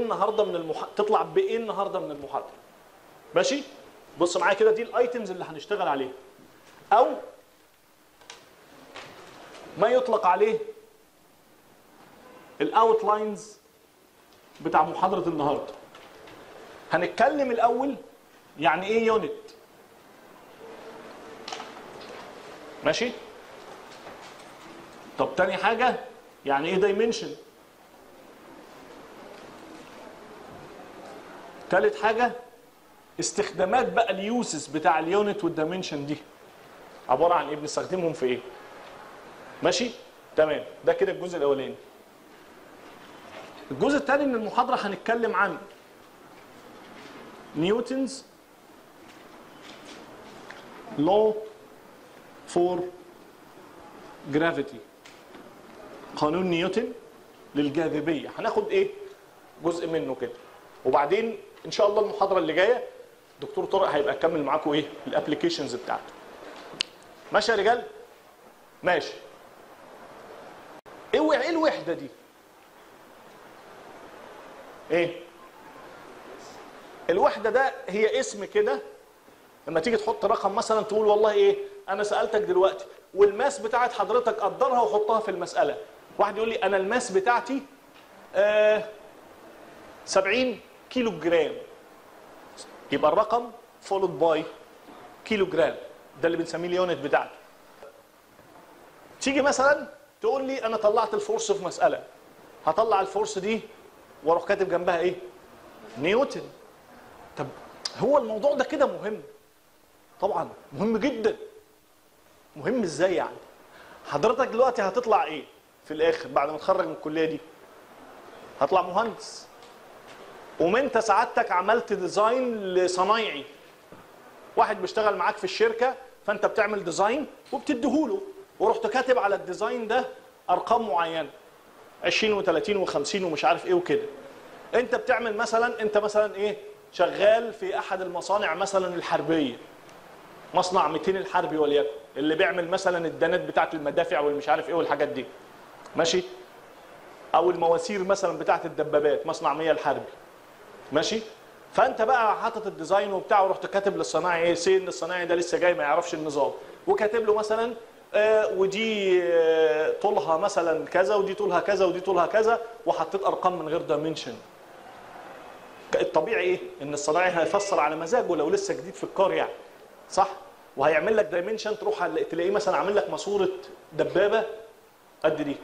النهارده من المح... تطلع بايه النهارده من المحاضره ماشي بص معايا كده دي الايتمز اللي هنشتغل عليها او ما يطلق عليه الاوتلاينز بتاع محاضره النهارده هنتكلم الاول يعني ايه يونت ماشي طب تاني حاجه يعني ايه دايمنشن تالت حاجه استخدامات بقى اليوسز بتاع اليونت والدايمنشن دي عباره عن ايه بنستخدمهم في ايه ماشي تمام ده كده الجزء الاولاني الجزء الثاني من المحاضره هنتكلم عن نيوتنز لو فور جرافيتي قانون نيوتن للجاذبيه هناخد ايه جزء منه كده وبعدين ان شاء الله المحاضره اللي جايه دكتور طارق هيبقى يكمل معاكم ايه الابلكيشنز بتاعته ماشي يا رجال ماشي ايه ايه الوحده دي ايه الوحده ده هي اسم كده لما تيجي تحط رقم مثلا تقول والله ايه انا سالتك دلوقتي والماس بتاعت حضرتك قدرها وحطها في المساله واحد يقول لي انا الماس بتاعتي آه 70 كيلو جرام يبقى الرقم فولود باي كيلو جرام ده اللي بنسميه اليونت بتاعته تيجي مثلا تقول لي انا طلعت الفورس في مساله هطلع الفورس دي واروح كاتب جنبها ايه نيوتن طب هو الموضوع ده كده مهم طبعا مهم جدا مهم ازاي يعني حضرتك دلوقتي هتطلع ايه في الاخر بعد ما تخرج من الكليه دي هطلع مهندس وما انت سعادتك عملت ديزاين لصنايعي واحد بيشتغل معاك في الشركه فانت بتعمل ديزاين وبتديهوله ورحت كاتب على الديزاين ده ارقام معينه 20 و30 و50 ومش عارف ايه وكده انت بتعمل مثلا انت مثلا ايه شغال في احد المصانع مثلا الحربيه مصنع 200 الحربي وليكن اللي بيعمل مثلا الدانات بتاعت المدافع والمش عارف ايه والحاجات دي ماشي او المواسير مثلا بتاعت الدبابات مصنع 100 الحربي ماشي فانت بقى حاطط الديزاين وبتاع ورحت كاتب للصناعي ايه سي ان الصناعي ده لسه جاي ما يعرفش النظام وكاتب له مثلا آه ودي آه طولها مثلا كذا ودي طولها كذا ودي طولها كذا وحطيت ارقام من غير دايمنشن الطبيعي ايه ان الصناعي هيفسر على مزاجه لو لسه جديد في الكار يعني صح وهيعمل لك دايمنشن تروح تلاقيه مثلا عامل لك ماسوره دبابه قد دي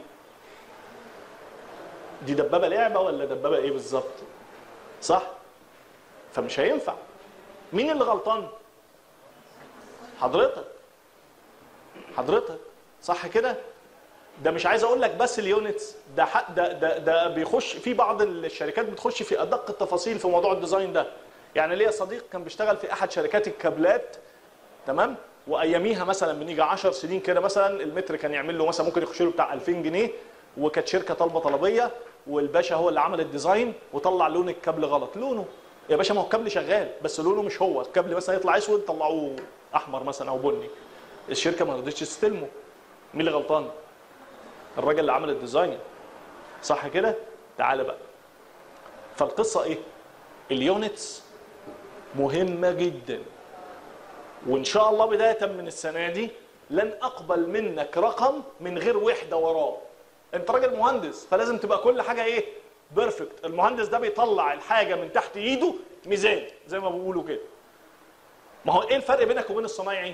دي دبابه لعبه ولا دبابه ايه بالظبط صح فمش هينفع مين اللي غلطان حضرتك حضرتك صح كده ده مش عايز اقول لك بس اليونتس ده حق ده ده ده بيخش في بعض الشركات بتخش في ادق التفاصيل في موضوع الديزاين ده يعني ليا صديق كان بيشتغل في احد شركات الكابلات تمام واياميها مثلا بنيجي 10 سنين كده مثلا المتر كان يعمل له مثلا ممكن يخش له بتاع 2000 جنيه وكانت شركه طالبه طلبيه والباشا هو اللي عمل الديزاين وطلع لون الكابل غلط لونه يا باشا ما هو الكابل شغال بس لونه مش هو الكابل مثلا يطلع اسود طلعوه احمر مثلا او بني الشركه ما رضتش تستلمه مين اللي غلطان الراجل اللي عمل الديزاين صح كده تعالى بقى فالقصه ايه اليونتس مهمه جدا وان شاء الله بدايه من السنه دي لن اقبل منك رقم من غير وحده وراه انت راجل مهندس فلازم تبقى كل حاجه ايه بيرفكت المهندس ده بيطلع الحاجه من تحت ايده ميزان زي ما بيقولوا كده ما هو ايه الفرق بينك وبين الصنايعي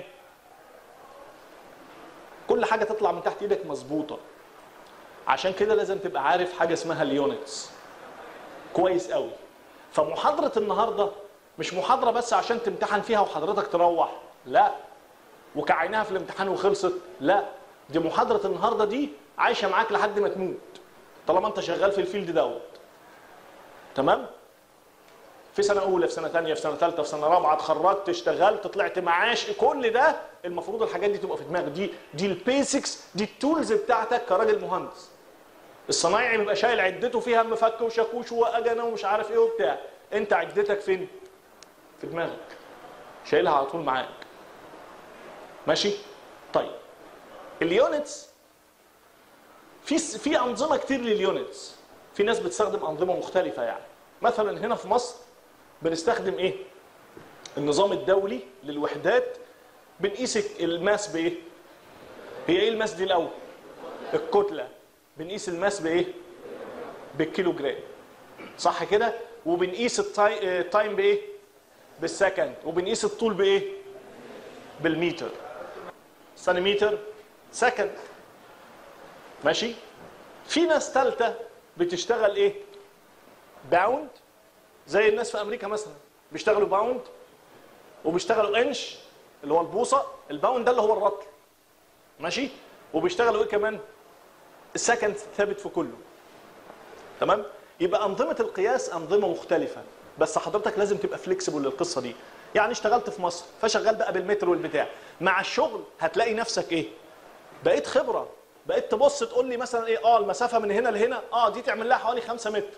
كل حاجه تطلع من تحت ايدك مظبوطه عشان كده لازم تبقى عارف حاجه اسمها اليونتس كويس قوي فمحاضره النهارده مش محاضره بس عشان تمتحن فيها وحضرتك تروح لا وكعيناها في الامتحان وخلصت لا دي محاضره النهارده دي عايشه معاك لحد ما تموت طالما انت شغال في الفيلد دوت تمام في سنه اولى في سنه ثانيه في سنه ثالثه في سنه رابعه اتخرجت اشتغلت طلعت معاش كل ده المفروض الحاجات دي تبقى في دماغك دي دي البيسكس دي التولز بتاعتك كراجل مهندس الصنايعي بيبقى شايل عدته فيها مفك وشاكوش واجنه ومش عارف ايه وبتاع انت عدتك فين في دماغك شايلها على طول معاك ماشي طيب اليونتس في في انظمه كتير لليونتس في ناس بتستخدم انظمه مختلفه يعني مثلا هنا في مصر بنستخدم ايه النظام الدولي للوحدات بنقيس الماس بايه هي ايه الماس دي الاول الكتله بنقيس الماس بايه بالكيلو جرام صح كده وبنقيس التاي- التايم بايه بالسكند وبنقيس الطول بايه بالمتر سنتيمتر سكند ماشي في ناس ثالثه بتشتغل ايه باوند زي الناس في امريكا مثلا بيشتغلوا باوند وبيشتغلوا انش اللي هو البوصه الباوند ده اللي هو الرطل ماشي وبيشتغلوا ايه كمان السكند ثابت في كله تمام يبقى انظمه القياس انظمه مختلفه بس حضرتك لازم تبقى فليكسبل للقصه دي يعني اشتغلت في مصر فشغال بقى بالمتر والبتاع مع الشغل هتلاقي نفسك ايه بقيت خبره بقيت تبص تقول لي مثلا ايه اه المسافه من هنا لهنا اه دي تعمل لها حوالي 5 متر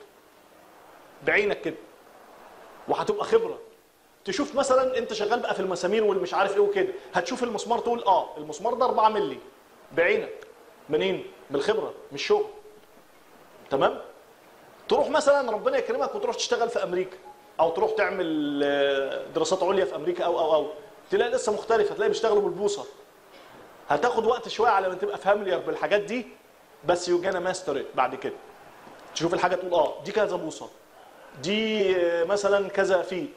بعينك كده وهتبقى خبره تشوف مثلا انت شغال بقى في المسامير والمش عارف ايه وكده هتشوف المسمار تقول اه المسمار ده 4 مللي بعينك منين بالخبره مش شغل تمام تروح مثلا ربنا يكرمك وتروح تشتغل في امريكا او تروح تعمل آه، دراسات عليا في امريكا او او او تلاقي لسه مختلفه تلاقي بيشتغلوا بالبوصه هتاخد وقت شويه على ما تبقى فاميليار بالحاجات دي بس يو جانا ماستر بعد كده تشوف الحاجه تقول اه دي كذا بوصه دي آه، مثلا كذا فيت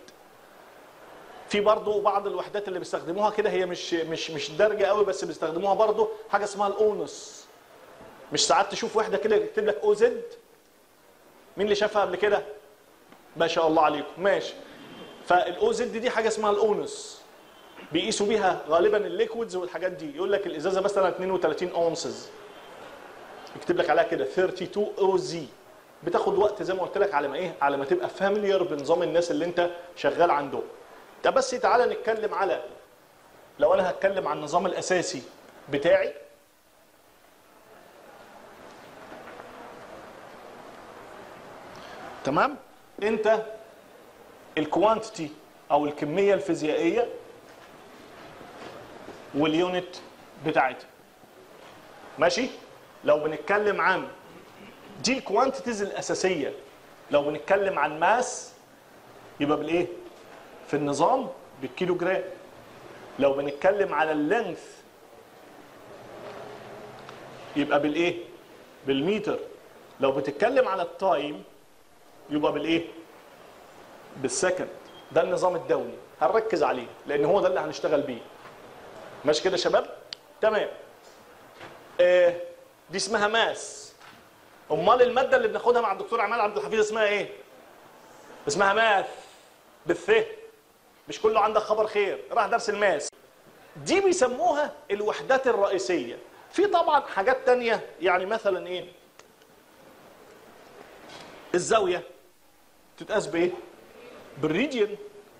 في برضه بعض الوحدات اللي بيستخدموها كده هي مش مش مش دارجه قوي بس بيستخدموها برضه حاجه اسمها الاونس مش ساعات تشوف وحده كده يكتب لك او زد مين اللي شافها قبل كده ما شاء الله عليكم ماشي فالاو زد دي حاجه اسمها الاونس بيقيسوا بيها غالبا الليكويدز والحاجات دي يقول لك الازازه مثلا 32 اونسز يكتب لك عليها كده 32 او زي بتاخد وقت زي ما قلت لك على ما ايه على ما تبقى فاميليار بنظام الناس اللي انت شغال عندهم ده بس تعالى نتكلم على لو انا هتكلم عن النظام الاساسي بتاعي تمام انت الكوانتيتي او الكميه الفيزيائيه واليونت بتاعتها ماشي لو بنتكلم عن دي الكوانتيتيز الاساسيه لو بنتكلم عن ماس يبقى بالايه في النظام بالكيلو جرام لو بنتكلم على اللينث يبقى بالايه بالمتر لو بتتكلم على التايم يبقى بالايه بالسكند ده النظام الدولي هنركز عليه لان هو ده اللي هنشتغل بيه ماشي كده يا شباب تمام آه دي اسمها ماس امال الماده اللي بناخدها مع الدكتور عماد عبد الحفيظ اسمها ايه اسمها ماث بالث مش كله عندك خبر خير راح درس الماس دي بيسموها الوحدات الرئيسيه في طبعا حاجات تانية يعني مثلا ايه الزاويه تتقاس بايه بالريديان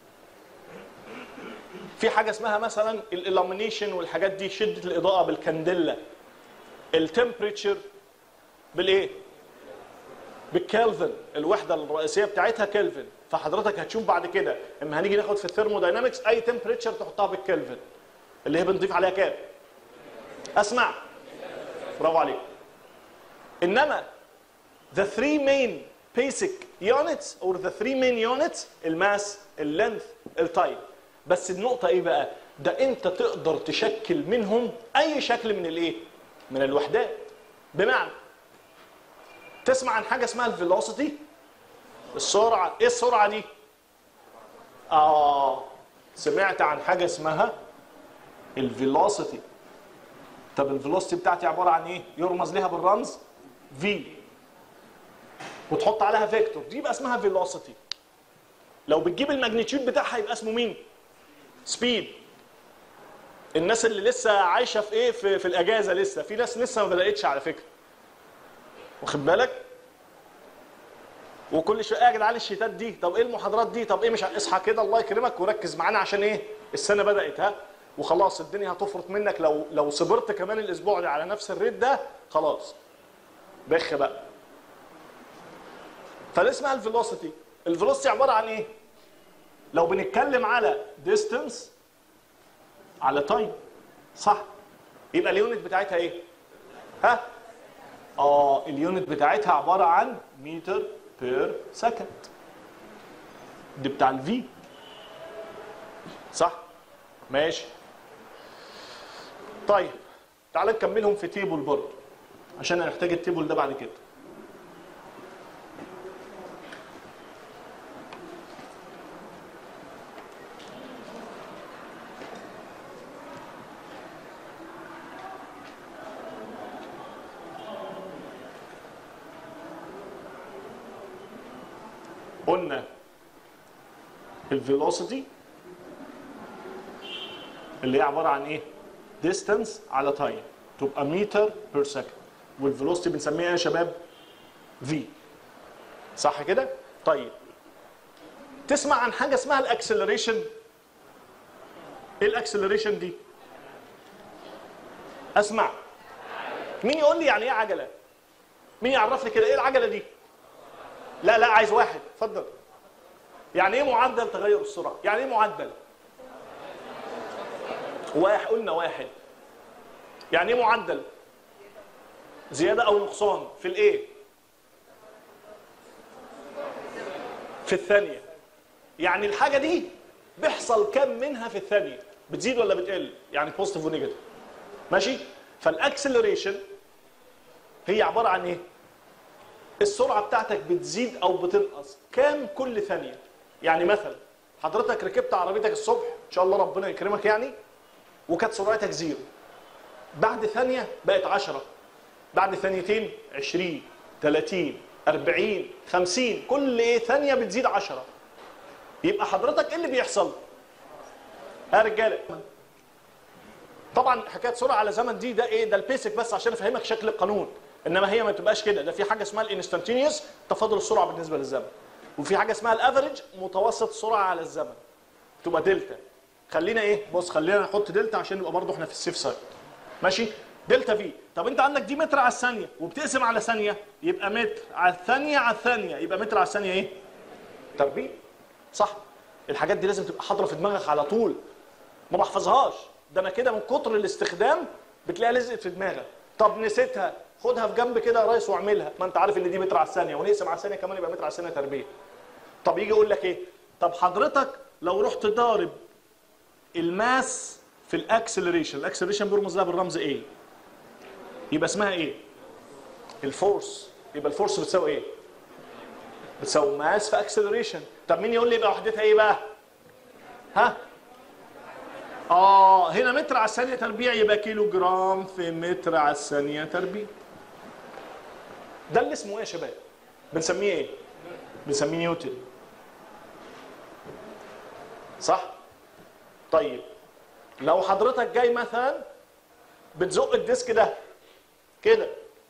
في حاجه اسمها مثلا الالومينيشن والحاجات دي شده الاضاءه بالكانديلا التمبريتشر بالايه بالكلفن الوحده الرئيسيه بتاعتها كلفن فحضرتك هتشوف بعد كده اما هنيجي ناخد في الثيرموداينامكس اي تمبريتشر تحطها بالكلفن اللي هي بنضيف عليها كام اسمع برافو عليك انما the three main basic units or the three main units الماس اللينث التايم بس النقطة ايه بقى؟ ده انت تقدر تشكل منهم اي شكل من الايه؟ من الوحدات بمعنى تسمع عن حاجة اسمها الفيلوسيتي السرعة ايه السرعة دي؟ اه سمعت عن حاجة اسمها الفيلوسيتي طب الفيلوسيتي بتاعتي عبارة عن ايه؟ يرمز لها بالرمز في وتحط عليها فيكتور دي يبقى اسمها فيلوسيتي لو بتجيب الماجنتيود بتاعها يبقى اسمه مين سبيد الناس اللي لسه عايشه في ايه في, في الاجازه لسه في ناس لسه ما بداتش على فكره واخد بالك وكل شويه يا جدعان الشيتات دي طب ايه المحاضرات دي طب ايه مش ع- اصحى كده الله يكرمك وركز معانا عشان ايه السنه بدات ها وخلاص الدنيا هتفرط منك لو لو صبرت كمان الاسبوع ده على نفس الريت ده خلاص بخ بقى فده اسمها الفيلوسيتي الفيلوسيتي عباره عن ايه لو بنتكلم على ديستنس على تايم صح يبقى اليونت بتاعتها ايه ها اه اليونت بتاعتها عباره عن متر بير سكند دي بتاع الفي صح ماشي طيب تعال نكملهم في تيبل برضه عشان هنحتاج التيبل ده بعد كده قلنا الفيلوسيتي اللي هي عباره عن ايه؟ ديستانس على تايم تبقى متر بير سكند والفيلوسيتي بنسميها يا شباب في صح كده؟ طيب تسمع عن حاجه اسمها الاكسلريشن ايه الاكسلريشن دي؟ اسمع مين يقول لي يعني ايه عجله؟ مين يعرف لي كده ايه العجله دي؟ لا لا عايز واحد اتفضل يعني ايه معدل تغير السرعه يعني ايه معدل واحد قلنا واحد يعني ايه معدل زياده او نقصان في الايه في الثانيه يعني الحاجه دي بيحصل كم منها في الثانيه بتزيد ولا بتقل يعني بوزيتيف ونيجاتيف ماشي فالاكسلريشن هي عباره عن ايه السرعه بتاعتك بتزيد او بتنقص كام كل ثانيه يعني مثلا حضرتك ركبت عربيتك الصبح ان شاء الله ربنا يكرمك يعني وكانت سرعتك زيرو بعد ثانيه بقت 10 بعد ثانيتين 20 30 40 50 كل ايه ثانيه بتزيد 10 يبقى حضرتك ايه اللي بيحصل ها رجاله طبعا حكايه سرعه على زمن دي ده ايه ده البيسك بس عشان افهمك شكل القانون انما هي ما تبقاش كده ده في حاجه اسمها الانستنتينيوس تفاضل السرعه بالنسبه للزمن وفي حاجه اسمها الافريج متوسط السرعه على الزمن تبقى دلتا خلينا ايه بص خلينا نحط دلتا عشان نبقى برضه احنا في السيف سايد ماشي دلتا في طب انت عندك دي متر على الثانيه وبتقسم على ثانيه يبقى متر على الثانيه على الثانيه يبقى متر على الثانيه ايه تربيع صح الحاجات دي لازم تبقى حاضره في دماغك على طول ما بحفظهاش ده انا كده من كتر الاستخدام بتلاقيها لزقت في دماغك طب نسيتها خدها في جنب كده يا ريس واعملها ما انت عارف ان دي متر على الثانيه ونقسم على الثانيه كمان يبقى متر على الثانيه تربيع طب يجي يقول لك ايه طب حضرتك لو رحت ضارب الماس في الاكسلريشن الاكسلريشن بيرمز لها بالرمز ايه يبقى اسمها ايه الفورس يبقى الفورس بتساوي ايه بتساوي ماس في اكسلريشن طب مين يقول لي يبقى وحدتها ايه بقى ها اه هنا متر على الثانيه تربيع يبقى كيلو جرام في متر على الثانيه تربيع ده اللي اسمه ايه يا شباب بنسميه ايه بنسميه نيوتن صح طيب لو حضرتك جاي مثلا بتزق الديسك ده كده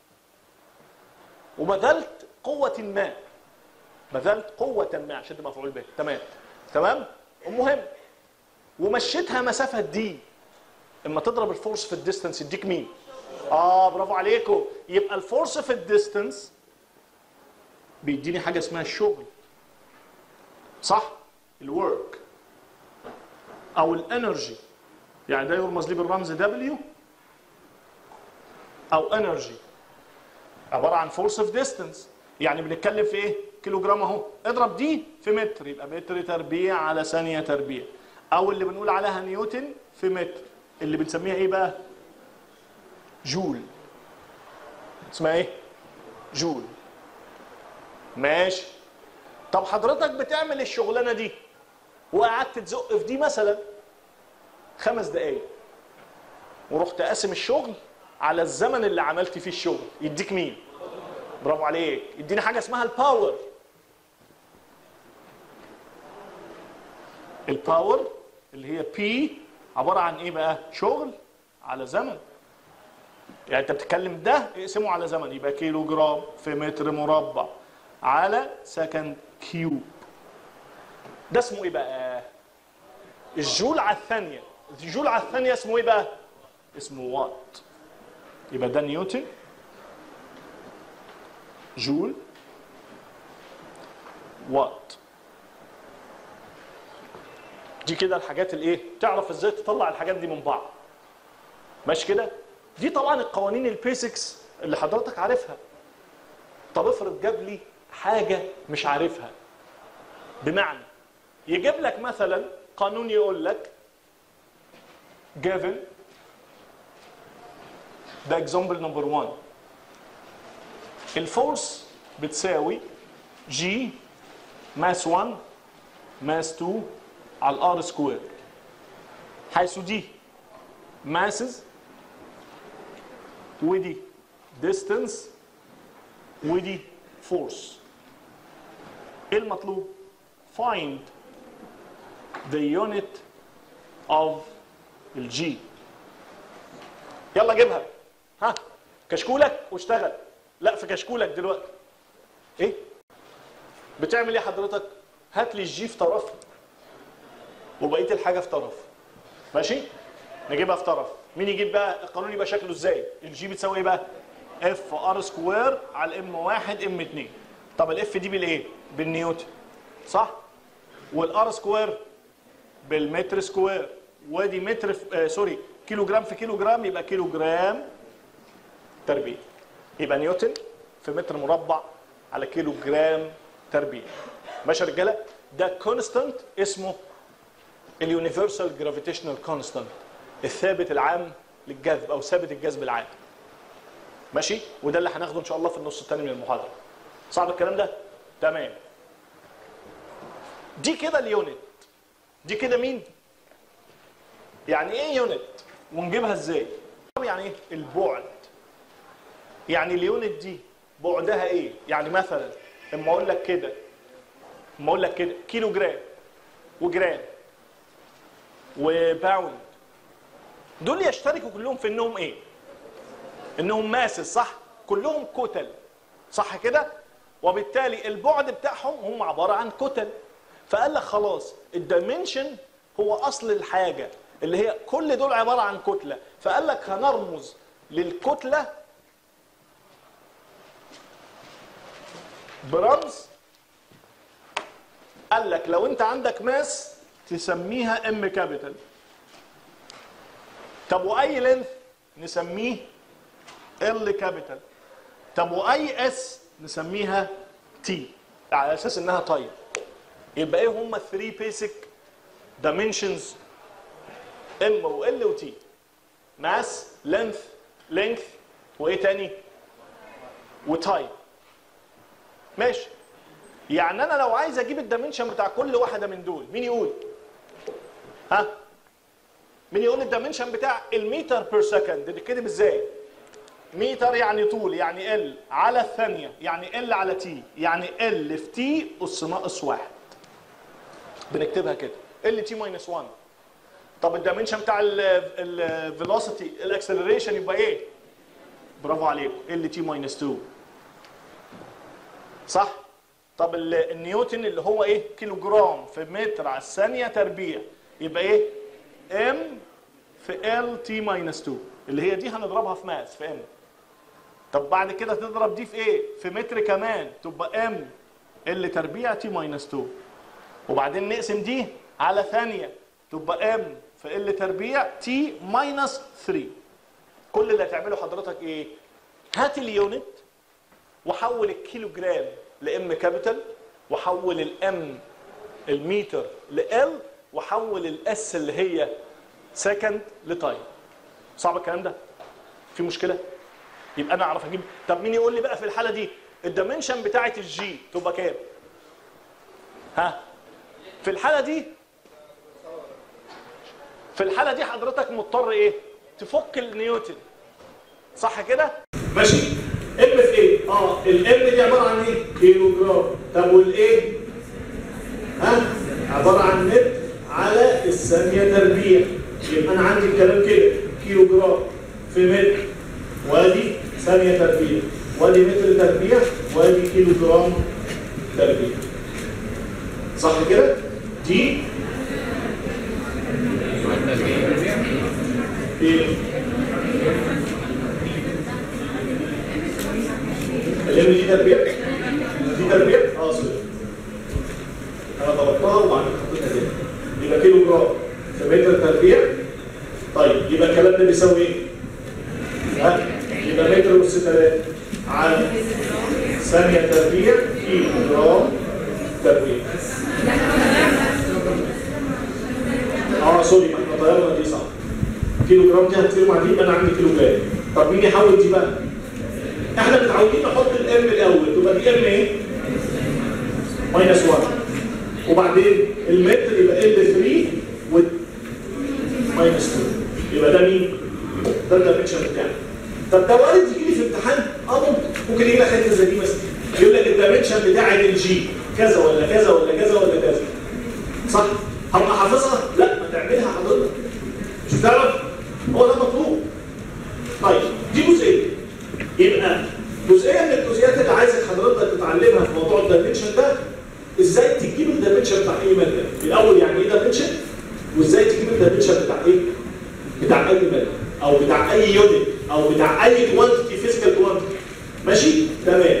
وبذلت قوة ما بذلت قوة ما عشان تبقى مفعول به تمام تمام المهم ومشيتها مسافة دي اما تضرب الفورس في الديستنس يديك مين؟ اه برافو عليكم يبقى الفورس في الديستنس بيديني حاجة اسمها الشغل صح؟ الورك او الانرجي يعني ده يرمز لي بالرمز دبليو او انرجي عباره عن فورس اوف ديستانس يعني بنتكلم في ايه كيلو جرام اهو اضرب دي في متر يبقى متر تربيع على ثانيه تربيع او اللي بنقول عليها نيوتن في متر اللي بنسميها ايه بقى جول اسمها ايه جول ماشي طب حضرتك بتعمل الشغلانه دي وقعدت تزق في دي مثلا خمس دقايق ورحت قاسم الشغل على الزمن اللي عملت فيه الشغل يديك مين برافو عليك يديني حاجه اسمها الباور الباور اللي هي بي عباره عن ايه بقى شغل على زمن يعني انت بتتكلم ده اقسمه على زمن يبقى كيلو جرام في متر مربع على سكند كيوب ده اسمه ايه بقى الجول على الثانيه الجول على الثانيه اسمه ايه بقى اسمه وات يبقى ده نيوتن جول وات دي كده الحاجات الايه تعرف ازاي تطلع الحاجات دي من بعض ماشي كده دي طبعا القوانين البيسكس اللي حضرتك عارفها طب افرض جاب لي حاجه مش عارفها بمعنى يجيب لك مثلا قانون يقول لك given ده example number 1 الفورس بتساوي جي ماس 1 ماس 2 على الار سكوير حيث دي ماسز ودي distance ودي force ايه المطلوب find the unit of الجي يلا جيبها ها كشكولك واشتغل لا في كشكولك دلوقتي ايه بتعمل ايه حضرتك هات لي الجي في طرف وبقيه الحاجه في طرف ماشي نجيبها في طرف مين يجيب بقى القانون يبقى شكله ازاي الجي بتساوي ايه بقى اف ار سكوير على ام 1 ام 2 طب الاف دي بالايه بالنيوتن صح والار سكوير بالمتر سكوير وادي متر في آه سوري كيلو جرام في كيلو جرام يبقى كيلو جرام تربيع يبقى نيوتن في متر مربع على كيلو جرام تربيع ماشي يا رجاله ده كونستانت اسمه اليونيفرسال جرافيتيشنال كونستانت الثابت العام للجذب او ثابت الجذب العام ماشي وده اللي هناخده ان شاء الله في النص الثاني من المحاضره صعب الكلام ده تمام دي كده اليونت دي كده مين يعني ايه يونت ونجيبها ازاي يعني ايه البعد يعني اليونت دي بعدها ايه يعني مثلا اما اقول لك كده اما اقول لك كده كيلو جرام وجرام وباوند دول يشتركوا كلهم في انهم ايه انهم ماسس صح كلهم كتل صح كده وبالتالي البعد بتاعهم هم عباره عن كتل فقال لك خلاص الدايمنشن هو اصل الحاجه اللي هي كل دول عباره عن كتله فقال لك هنرمز للكتله برمز قال لك لو انت عندك ماس تسميها ام كابيتال طب واي لينث نسميه ال كابيتال طب واي اس نسميها تي على اساس انها طيب يبقى ايه هم 3 بيسك دايمنشنز ام وال وتي ماس لينث لينث وايه تاني وتايب ماشي يعني انا لو عايز اجيب الدايمنشن بتاع كل واحده من دول مين يقول ها مين يقول الدايمنشن بتاع المتر بير سكند بيتكتب ازاي متر يعني طول يعني ال على الثانيه يعني ال على تي يعني ال في تي اس ناقص واحد بنكتبها كده ال تي ماينس 1 طب الدايمنشن بتاع الفيلوسيتي الاكسلريشن يبقى ايه برافو عليكم ال تي ماينس 2 صح طب النيوتن اللي هو ايه كيلو جرام في متر على الثانيه تربيع يبقى ايه ام في ال تي ماينس 2 اللي هي دي هنضربها في ماس في ام طب بعد كده تضرب دي في ايه في متر كمان تبقى ام ال تربيع تي ماينس 2 وبعدين نقسم دي على ثانيه تبقى ام في ال تربيع تي ماينس 3 كل اللي هتعمله حضرتك ايه هات اليونت وحول الكيلو جرام لام كابيتال وحول الام المتر لال وحول الاس اللي هي سكند لتايم صعب الكلام ده في مشكله يبقى انا اعرف اجيب طب مين يقول لي بقى في الحاله دي الدايمنشن بتاعه الجي تبقى كام ها في الحاله دي في الحاله دي حضرتك مضطر ايه تفك النيوتن صح كده ماشي ام في ايه اه الام دي عباره عن ايه كيلو جرام طب والايه ها عباره عن متر على الثانيه تربيع يبقى انا عندي الكلام كده كيلو جرام في متر وادي ثانيه تربيع وادي متر تربيع وادي كيلو جرام تربيع صح كده دي ايه الام دي تربيع دي تربيع اه سوري انا ضربتها وبعدين حطيتها تاني يبقى كيلو جرام في متر تربيع طيب يبقى الكلام ده بيساوي ايه؟ ها؟ يبقى متر ونص ثلاثة على ثانية تربيع كيلو جرام تربيع سوري ما احنا طيرنا دي صح كيلو جرام دي هتطير مع دي يبقى انا عندي كيلو جرام طب مين يحول دي بقى؟ احنا متعودين نحط الام الاول تبقى دي ام ايه؟ ماينس 1 وبعدين المتر يبقى ال 3 و ماينس 2 يبقى ده مين؟ ده الدايمنشن بتاعي طب ده وارد يجي لي في امتحان اه ممكن ممكن يجي لك حته زي دي مثلا يقول لك الدايمنشن بتاعي الجي كذا ولا كذا ولا كذا ولا كذا صح؟ هبقى حافظها؟ لا ما تعملها حضرتك مش بتعرف؟ هو ده مطلوب طيب دي جزئيه يبقى جزئيه من الجزئيات اللي عايزك حضرتك تتعلمها في موضوع الدايمنشن ده ازاي تجيب الدايمنشن بتاع اي ماده الاول يعني ايه دايمنشن وازاي تجيب الدايمنشن بتاع ايه بتاع اي ماده او بتاع اي يونت او بتاع اي كوانتيتي فيزيكال كوانتيتي ماشي تمام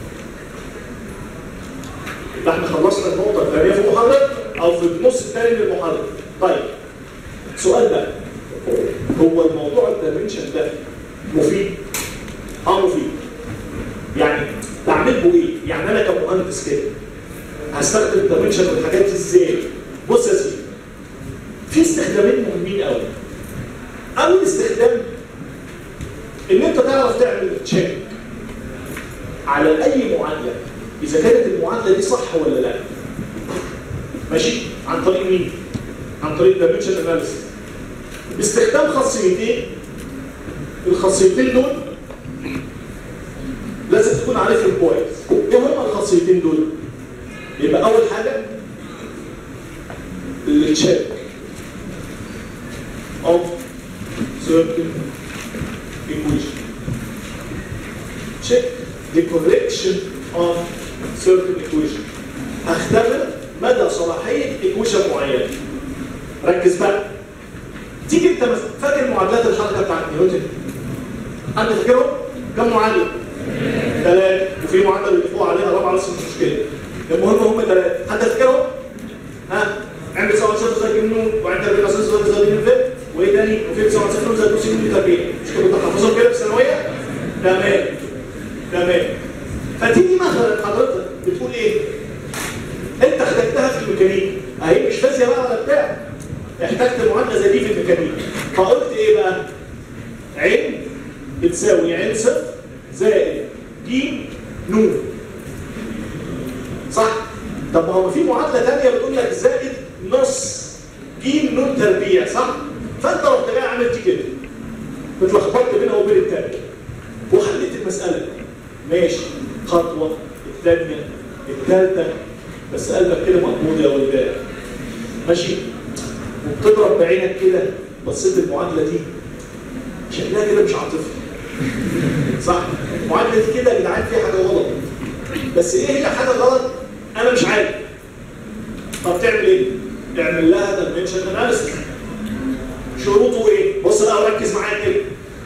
يبقى احنا خلصنا النقطه الثانيه في المحاضره او في النص الثاني من المحاضره طيب سؤال بقى هو الموضوع الدايمنشن ده مفيد اه مفيد يعني تعمله ايه يعني انا كمهندس كده هستخدم الدايمنشن في الحاجات دي ازاي بص يا سيدي في استخدامين مهمين قوي اول استخدام ان انت تعرف تعمل تشيك على اي معادله اذا كانت المعادله دي صح ولا لا ماشي عن طريق مين عن طريق دايمنشن اناليسيس باستخدام خاصيتين الخاصيتين دول لازم تكون عارفهم كويس ايه هما الخاصيتين دول يبقى اول حاجه التشيك of certain equation. Check the correction of certain equation. هختبر مدى صلاحية equation معينة. ركز بقى. تيجي انت مثلا فاكر معادلات الحركة بتاعت نيوتن؟ حد فاكرهم؟ كم معادلة؟ ثلاثة وفي معادلة بيضيفوها عليها رابعة بس مش مشكلة. المهم هم ثلاثة. حد فاكرهم؟ ها؟ عند سواء صفر زي النون وعند تربيع صفر زي زي الفئة وايه تاني؟ وفي سواء صفر زي كوسين دي تربيع مش كنت بتحفظهم كده في الثانويه؟ تمام تمام فتيجي مثلا حضرتك بتقول ايه؟ انت احتجتها في الميكانيك اهي مش فيزياء بقى ولا بتاع احتجت معادله زي دي في الميكانيك فقلت ايه بقى؟ عين بتساوي عين صفر زائد ج نون صح؟ طب ما هو في معادله ثانيه بتقول لك زائد نص ج نون تربيع صح؟ فانت رحت جاي عامل دي كده اتلخبطت بينها وبين الثانيه وحليت المساله ماشي خطوه الثانيه الثالثه بس قلبك كده مقبوض يا ولدان ماشي وبتضرب بعينك كده بصيت المعادله دي شكلها كده مش عاطفي صح المعادله دي كده يا جدعان فيها حاجه غلط بس ايه هي حاجه غلط انا مش عارف طب تعمل ايه تعمل لها دايمنشن اناليسيس شروطه ايه بص بقى ركز معايا كده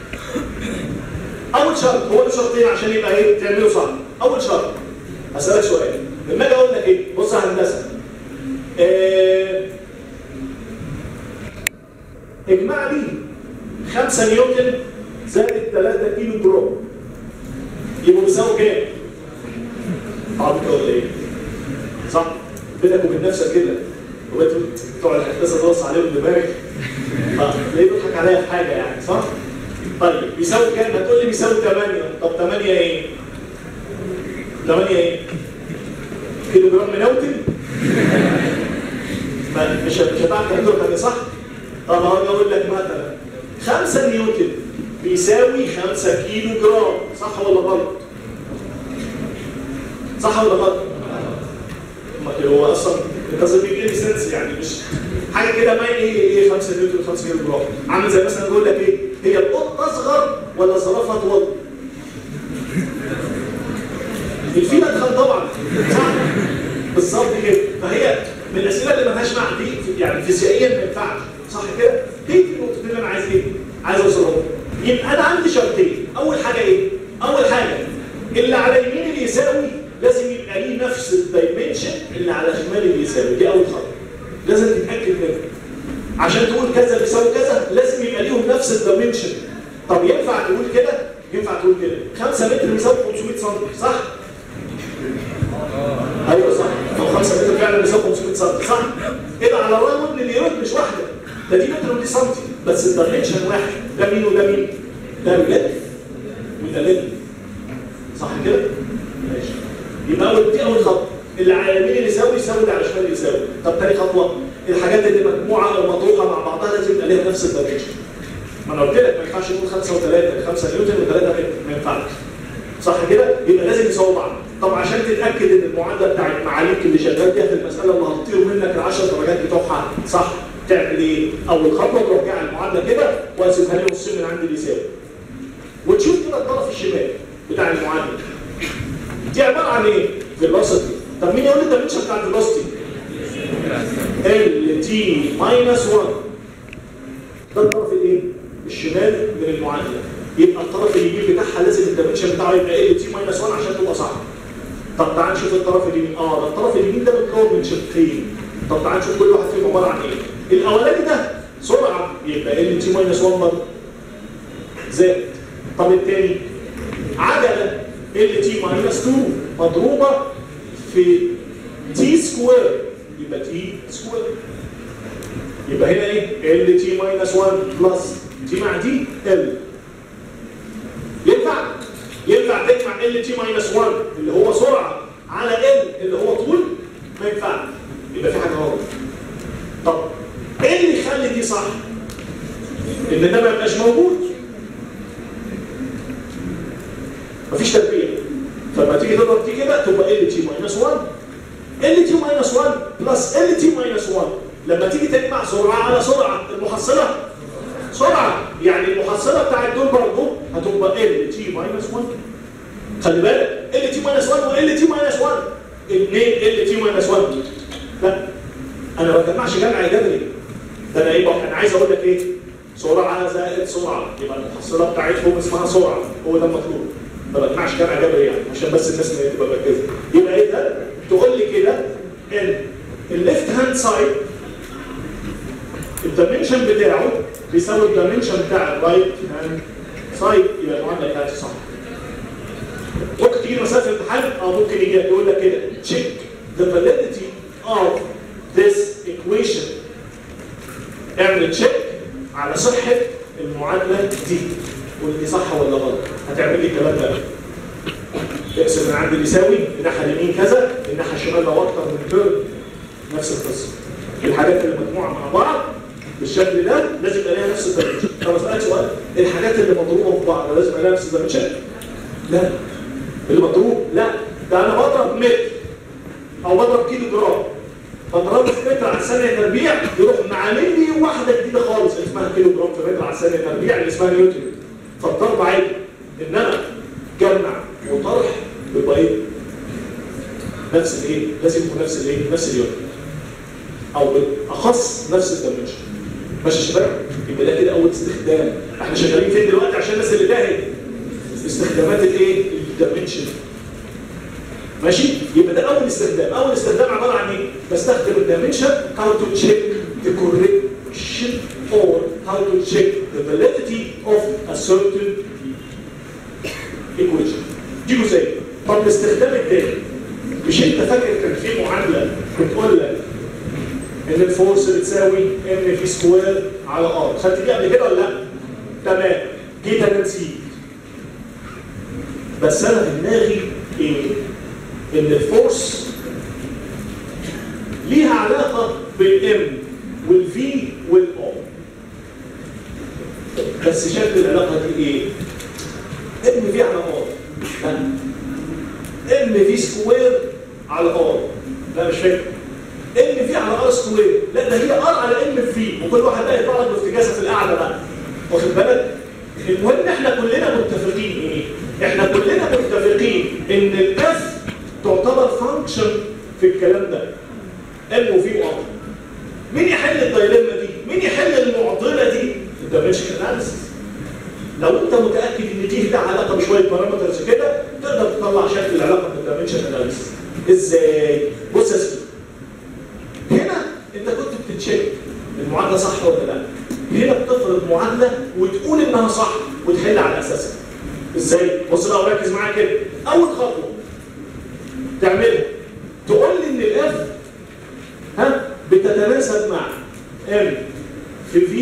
اول شرط هو له شرطين عشان يبقى ايه تعمله صح اول شرط هسالك سؤال لما اجي اقول لك ايه بص يا هندسه آه اجمع لي 5 نيوتن زائد 3 كيلو جرام يبقوا بيساووا كام؟ عارف ولا ايه؟ صح؟ بينك وبين نفسك كده وبقيت بتوع الهندسه باص عليهم دماغك فتلاقيه بيضحك عليا في حاجه يعني صح؟ طيب بيساوي كام؟ هتقول لي بيساوي 8 طب 8 ايه؟ 8 ايه؟ كيلو جرام منوتن؟ ما مش مش هتعرف تعمله تاني صح؟ طب هاجي اقول لك مثلا 5 نيوتن بيساوي 5 كيلو جرام صح ولا غلط؟ صح ولا غلط؟ هو اصلا انت بيجي لي سنس يعني مش حاجه كده ما ايه ايه 5 نيوتن 5 كيلو جرام عامل زي مثلا يقول لك ايه هي القطه اصغر ولا الزرافه اطول؟ الفيل ادخل طبعا صح بالظبط كده فهي من الاسئله اللي مالهاش معنى دي يعني فيزيائيا ما ينفعش صح كده؟ دي النقطتين اللي انا عايز ايه؟ عايز اوصلهم يبقى انا عندي شرطين اول حاجه ايه؟ اول حاجه اللي على يمين اللي يساوي لازم يبقى ليه نفس الدايمنشن اللي على شمال اللي يساوي دي اول خطوه لازم تتاكد منها عشان تقول كذا بيساوي كذا لازم يبقى ليهم نفس الدايمنشن طب ينفع تقول كده ينفع تقول كده 5 متر بيساوي 500 سم صح ايوه صح هو 5 متر فعلا بيساوي 500 سم صح كده على الراوند اللي يرد مش واحده ده دي متر ودي سنتي بس الدايمنشن واحد ده مين وده مين؟ ده اللينث وده لينث صح كده؟ ماشي يبقى اول دي اول خطوه اللي على اليمين اللي يساوي يساوي اللي على الشمال يساوي طب تاني خطوه الحاجات اللي مجموعه او مطروحه مع بعضها لازم يبقى ليها نفس الدايمنشن ما انا قلت لك ما ينفعش يكون 5 و3 5 نيوتن و3 ما ينفعش صح كده؟ يبقى لازم يساووا بعض طب عشان تتاكد ان المعادله بتاعت معاليك اللي شغال بيها في المساله اللي هتطير منك ال 10 درجات بتوعها صح تعمل ايه؟ اول خطوه تروح جاي على المعادله كده واسيبها لي نصين من عند اللي يساوي وتشوف كده الطرف الشمال بتاع المعادله دي عباره عن ايه؟ فيلوسيتي طب مين يقول لي الدايمنشن بتاع الفيلوسيتي؟ ال تي ماينس 1 ده الطرف الايه؟ الشمال من المعادله يبقى الطرف اليمين بتاعها لازم الدايمنشن بتاعه يبقى ال تي ماينس 1 عشان تبقى صح طب تعال نشوف الطرف اليمين اه ده الطرف اليمين ده متكون من شقين طب تعال نشوف كل واحد فيهم عباره عن ايه الاولاني ده سرعه يبقى ال تي ماينس 1 برضه زائد طب الثاني عجله ال تي ماينس 2 مضروبه في تي سكوير يبقى تي سكوير يبقى هنا ايه ال تي ماينس 1 بلس تي مع دي ال ينفع ينفع تجمع ال تي ماينس 1 اللي هو سرعه على ال اللي هو طول ما ينفعش يبقى في حاجه غلط طب ايه اللي يخلي دي صح ان ده ما يبقاش موجود مفيش تربيه فلما تيجي تضرب دي كده تبقى ال تي ماينس 1 ال تي ماينس 1 بلس ال تي ماينس 1 لما تيجي تجمع سرعه على سرعه المحصله سرعه يعني المحصله بتاعت دول برضه هتبقى ال تي ماينس 1 خلي بالك ال تي ماينس 1 وال تي ماينس 1 اثنين ال تي ماينس 1 لا انا ما بجمعش جمع جبري ده انا ايه بقى انا عايز اقول لك ايه سرعه زائد سرعه يبقى المحصله بتاعتهم اسمها سرعه هو ده المطلوب ما بجمعش جمع جبري يعني عشان بس الناس ما تبقى مركزه يبقى ايه ده تقول لي كده ان الليفت هاند سايد الدايمنشن بتاعه بيساوي الدايمنشن بتاع الرايت هاند سايد يبقى المعادله بتاعتي صح ممكن تيجي مسألة في الامتحان اه ممكن يجي يقول لك كده check the validity of this equation اعمل تشيك على صحة المعادلة دي قول لي صح ولا غلط هتعمل لي الكلام ده تقسم من عند يساوي الناحية اليمين كذا الناحية الشمال لو اكتر من ترم نفس القصة الحاجات اللي مجموعة مع بعض بالشكل ده لازم يبقى ليها نفس الدايمنشن طب اسالك سؤال الحاجات اللي مضروبه في بعض لازم يبقى ليها نفس الدايمنشن لا المضروب لا ده انا بضرب متر او بضرب كيلو جرام بضربه في متر على الثانيه تربيع يروح معامل لي واحده جديده خالص اسمها كيلو جرام في متر على الثانيه تربيع اللي اسمها نيوتن فالضرب عادي انما جمع وطرح بيبقى ايه؟ نفس الايه؟ لازم يكون نفس الايه؟ نفس اليوم او بالاخص نفس الدايمنشن ماشي يا شباب؟ يبقى ده كده اول استخدام احنا شغالين فين دلوقتي عشان الناس اللي تاهت استخدامات الايه؟ الدايمنشن ماشي يبقى ده اول استخدام اول استخدام عباره عن ايه بستخدم الدايمنشن how to check the correction or how to check the validity of a certain equation دي جزئيه طب الاستخدام الثاني مش انت فاكر كان في معادله بتقول لك ان الفورس بتساوي ام في سكوير على ار خدت دي قبل كده ولا لا تمام جيت انا نسيت بس انا في دماغي ايه ان الفورس ليها علاقه بالام والفي والار بس شكل العلاقه دي ايه ام في على ار لا ام في سكوير على ار لا مش فاكر ام في على ار سكوير لا ده هي ار على ام في وكل واحد بقى يطلع له افتكاسه في القعده بقى واخد بالك المهم احنا كلنا متفقين ايه احنا كلنا متفقين ان الاف تعتبر فانكشن في الكلام ده ام وفي وار مين يحل الدايلما دي مين يحل المعضله دي الدايمنشن اناليسيس لو انت متاكد ان دي لها علاقه بشويه بارامترز كده تقدر تطلع شكل العلاقه بالدايمنشن اناليسيس ازاي بص يا سيدي هنا انت كنت بتتشيك المعادله صح ولا لا هنا بتفرض معادله وتقول انها صح وتحل على اساسها ازاي بص بقى وركز معايا كده اول خطوه تعملها تقول لي ان الاف ها بتتناسب مع ام في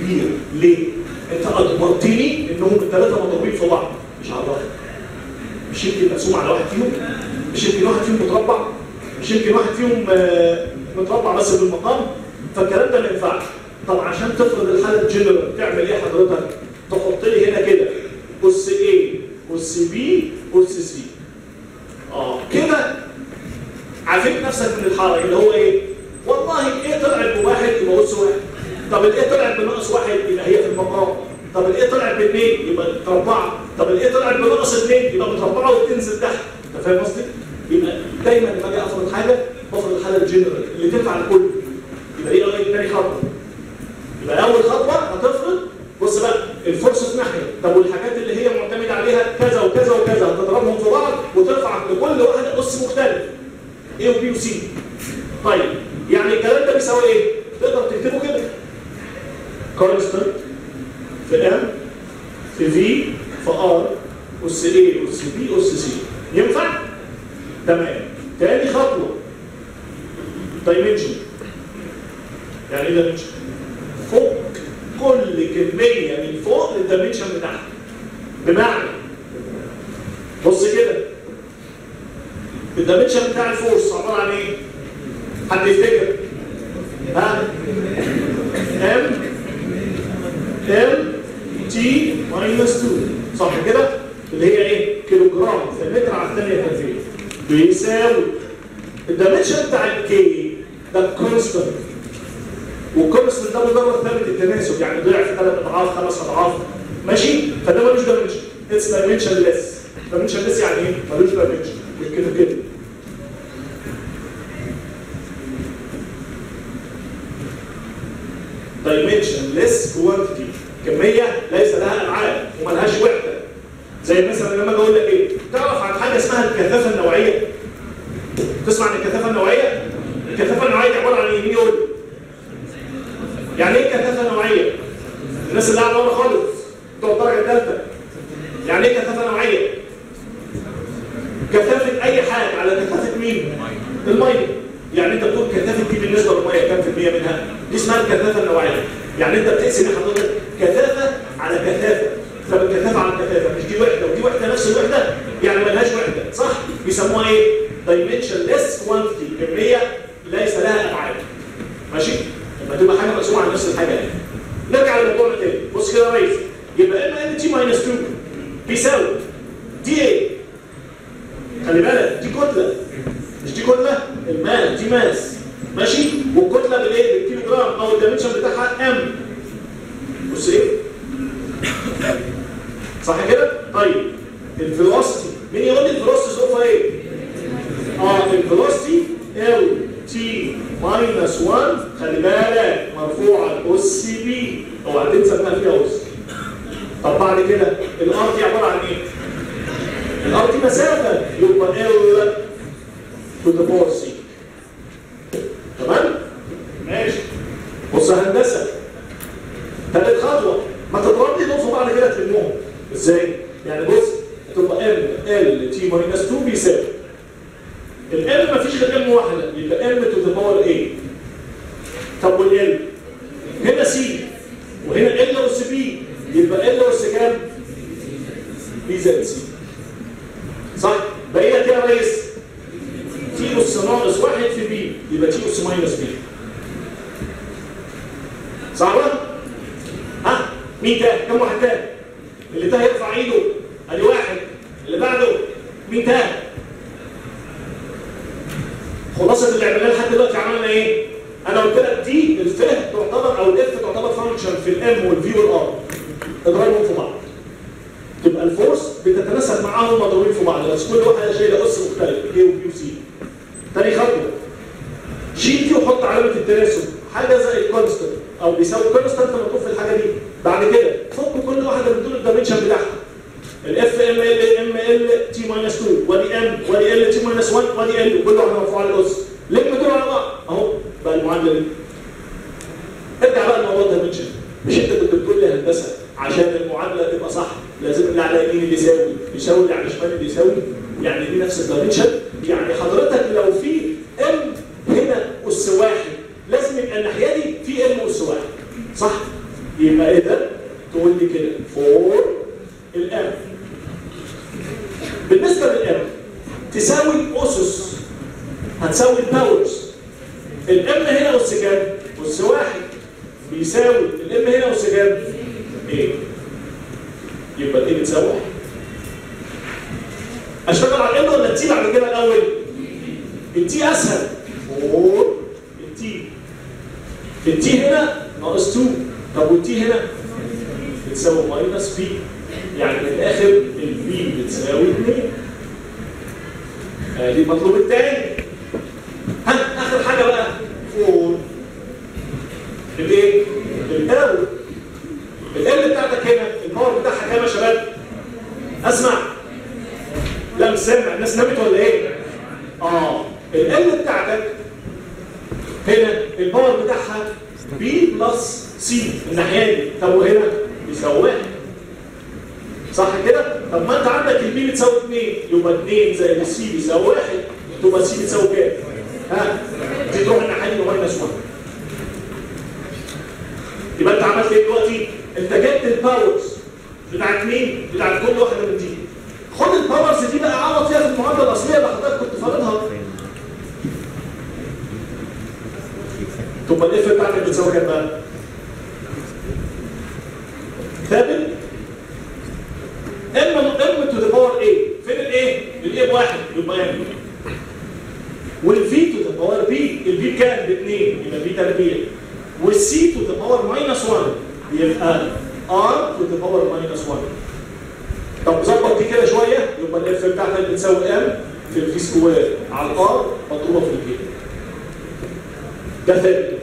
كبير ليه؟ انت اجبرتني انهم الثلاثه مضروبين في بعض مش عرفت مش يمكن مقسوم على واحد فيهم مش يمكن واحد فيهم متربع مش يمكن واحد فيهم آه، متربع بس بالمقام فالكلام ده ما ينفعش طب عشان تفرض الحاله الجنرال تعمل ايه حضرتك؟ تحط لي هنا كده اس A اس B اس C اه كده عافيت نفسك من الحرج اللي هو ايه؟ والله الايه طلعت بواحد يبقى اس واحد طب الايه طلعت بناقص واحد يبقى هي في المقام طب الايه طلعت باثنين يبقى متربعه طب الايه طلعت بناقص اثنين يبقى متربعه وتنزل تحت انت فاهم قصدي؟ يبقى دايما لما اجي افرض حاجه بفرض الحاله الجنرال اللي تنفع للكل يبقى دي اول تاني خطوه يبقى اول خطوه هتفرض بص بقى الفرصه في ناحيه طب والحاجات اللي هي معتمد عليها كذا وكذا وكذا هتضربهم في بعض وترفع لكل واحده اس مختلف A وبي وسي طيب يعني الكلام ده بيساوي ايه؟ تقدر تكتبه كده كونستنت في ام في في في ار اس A اس بي اس سي ينفع؟ تمام تاني خطوه دايمنشن يعني ايه دايمنشن؟ فوق كل كميه من فوق للدايمنشن بتاعها بمعنى بص كده الدايمنشن بتاع الفورس عباره عن ايه؟ حد يفتكر؟ ها؟ ام ام تي ماينس 2 صح كده؟ اللي هي ايه؟ كيلو جرام في المتر على الثانيه تربيع بيساوي الدايمنشن بتاع الكي ده كونستنت والكونستنت ده مجرد ثابت التناسب يعني ضعف ثلاث اضعاف خمس اضعاف ماشي؟ فده ملوش دايمنشن اتس دايمنشن ليس دايمنشن ليس يعني ايه؟ ملوش دايمنشن كده كده dimensionless quantity كمية ليس لها أبعاد وملهاش وحدة زي مثلا لما اجي اقول لك ايه تعرف عن حاجة اسمها الكثافة النوعية تسمع عن الكثافة النوعية الكثافة النوعية دي عبارة عن ايه مين يقول يعني ايه كثافة نوعية الناس اللي قاعدة ورا خالص بتوع الدرجة الثالثة يعني ايه كثافة نوعية كثافة أي حاجة على كثافة مين؟ المية يعني أنت بتقول كثافة دي بالنسبة للمية كام في المية منها؟ دي اسمها الكثافة النوعية يعني أنت بتقسم حضرتك كثافة على كثافة طب الكثافة على الكثافة مش دي وحدة ودي وحدة نفس الوحدة يعني ملهاش وحدة صح؟ بيسموها إيه؟ dimensionless quantity كمية ليس لها أبعاد ماشي؟ لما تبقى حاجة مقسومة على نفس الحاجة يعني نرجع لموضوعنا تاني بص كده يا ريس يبقى ام ان تي ماينس 2 بيساوي دي ايه؟ خلي بالك دي كتلة مش دي كتلة الماس دي ماس ماشي والكتلة بالايه بالكيلو جرام او الدايمنشن بتاعها ام بص ايه صح كده طيب الفيلوسيتي مين يقول لي الفيلوسيتي ظروفها ايه اه الفيلوسيتي ال تي ماينس 1 خلي بالك مرفوعه اس بي اوعى تنسى انها فيها اس طب بعد كده الار دي عباره عن ايه الار دي مسافه يبقى ال تو ذا باور سي تمام ماشي بص يا هندسه ثالث خطوه ما تضرب لي دول في بعض كده تلمهم ازاي يعني بص تبقى ام ال تي ماينس 2 بيساوي الام مفيش غير ام واحده يبقى ام تو ذا باور ايه طب والال هنا سي وهنا ال اس بي يبقى ال اس كام بي زائد سي صح بقيت يا ريس تي اس ناقص واحد في بي يبقى تي اس ماينس بي صح ولا؟ ها مين تاني كم واحد تاني اللي ده يرفع ايده ادي واحد اللي بعده مين تاني خلاصه اللي عملناه لحد دلوقتي عملنا ايه انا قلت لك دي الفه تعتبر او الاف تعتبر فانكشن في الام والفي والار اضربهم في بعض تبقى الفورس بتتناسب معاهم مضروبين في بعض بس كل واحده شايله اس مختلف كي وبي وسي تاني خطوه شيل دي وحط علامه التناسب حاجه زي الكونستنت او بيساوي كونستنت مكتوب في الحاجه دي بعد كده فك كل واحده من دول الدايمنشن بتاعها الاف ام ال ام ال تي ماينس 2 ودي ام ودي ال تي ماينس 1 ودي ال كل واحده مرفوعه على الاس لم دول على بعض اهو بقى المعادله دي ارجع بقى لموضوع الدايمنشن مش انت كنت بتقول لي هندسه عشان المعادله تبقى صح لازم اللي على يمين اللي يساوي يساوي اللي على شمال اللي يساوي يعني دي نفس الدايمنشن يعني حضرتك لو في ام هنا اس واحد لازم يبقى الناحيه دي في ام اس واحد صح يبقى اذا تقول لي كده فور الام بالنسبه للام تساوي الاسس هتساوي الباورز الام هنا اس كام؟ اس واحد بيساوي الام هنا اس كام؟ ايه؟ يبقى الايه بتساوي واحد اشتغل على الام ولا التي بعد كده الاول؟ التي اسهل فور التي التي هنا ناقص 2 طب والتي هنا بتساوي ماينس بي يعني من الاخر البي بتساوي 2 ادي المطلوب الثاني ها اخر حاجه بقى فور الايه؟ الباور ال بتاعتك هنا الباور بتاعها كام يا شباب؟ اسمع لا مش سامع الناس نامت ولا ايه؟ اه ال بتاعتك هنا الباور بتاعها بي بلس سي الناحيه دي طب وهنا بيساوي واحد صح كده؟ طب ما انت عندك البي بتساوي 2 يبقى 2 زائد السي بيساوي 1 تبقى السي بتساوي كام؟ ها؟ دي تروح الناحيه دي ماينس 1 يبقى انت عملت ايه دلوقتي؟ انت جبت الباورز بتاعت مين؟ بتاعت كل واحده من دي خد الباورز دي بقى عوض فيها في المعادله الاصليه اللي حضرتك كنت فارضها تبقى الاف بتاعتك بتساوي كام بقى؟ ثابت ام ام تو ذا باور ايه فين الايه الايه بواحد يبقى ام والفي تو ذا باور بي البي بكام باثنين يبقى بي تربيع والسي تو ذا باور ماينس 1 يبقى ار تو ذا باور ماينس 1 طب ظبط دي كده شويه يبقى الاف بتاعتك بتساوي ام في الفي سكوير على الار مضروبه في البي ده ثابت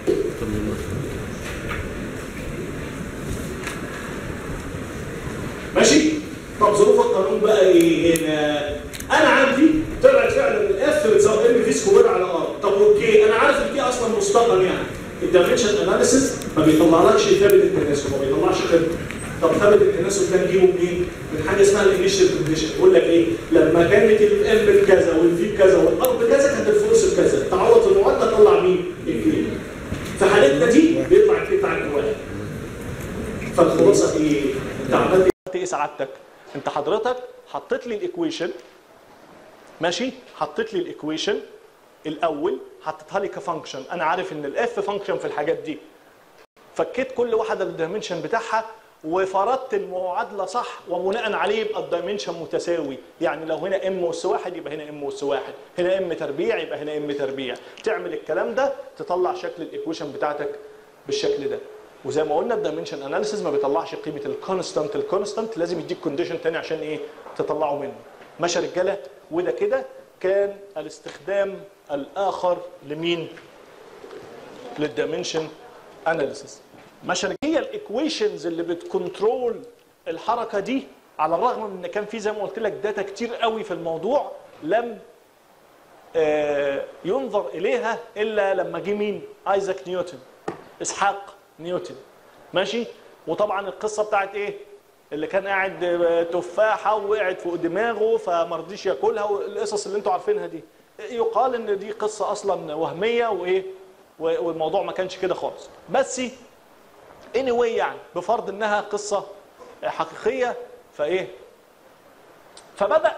ماشي طب ظروف القانون بقى ايه هنا انا عندي طلعت فعلا الاف بتساوي ام في سكوير على ار طب اوكي انا عارف البي اصلا مستقر يعني الدايمنشن اناليسيس ما بيطلعلكش ثابت التناسب ما بيطلعش خدمه طب ثابت التناسب ده نجيبه منين؟ من حاجه اسمها الانيشال كونديشن يقول لك ايه؟ لما كانت الام بكذا والفي بكذا والار بكذا كانت الفورس بكذا تعوض في المعادله طلع مين؟ الكي في حالتنا دي بيطلع الكي بتاعك واحد فالخلاصه ايه؟ انت عملت ايه سعادتك انت حضرتك حطيت لي الايكويشن ماشي حطيت لي الايكويشن الاول حطيتها لي كفانكشن انا عارف ان الاف فانكشن في الحاجات دي فكيت كل واحده بالدايمنشن بتاعها وفرضت المعادله صح وبناء عليه يبقى الدايمنشن متساوي يعني لو هنا ام اس واحد يبقى هنا ام اس واحد هنا ام تربيع يبقى هنا ام تربيع تعمل الكلام ده تطلع شكل الايكويشن بتاعتك بالشكل ده وزي ما قلنا الدايمنشن اناليسيز ما بيطلعش قيمه الكونستانت الكونستانت لازم يديك كونديشن تاني عشان ايه تطلعه منه ماشي يا رجاله وده كده كان الاستخدام الاخر لمين للدايمنشن اناليسيز ماشي هي الايكويشنز اللي بتكنترول الحركه دي على الرغم من ان كان في زي ما قلت لك داتا كتير قوي في الموضوع لم آه ينظر اليها الا لما جه مين ايزاك نيوتن اسحاق نيوتن ماشي وطبعا القصه بتاعت ايه اللي كان قاعد تفاحه ووقعت فوق دماغه فما رضيش ياكلها والقصص اللي انتوا عارفينها دي يقال ان دي قصه اصلا وهميه وايه والموضوع ما كانش كده خالص بس anyway يعني بفرض انها قصه حقيقيه فايه فبدا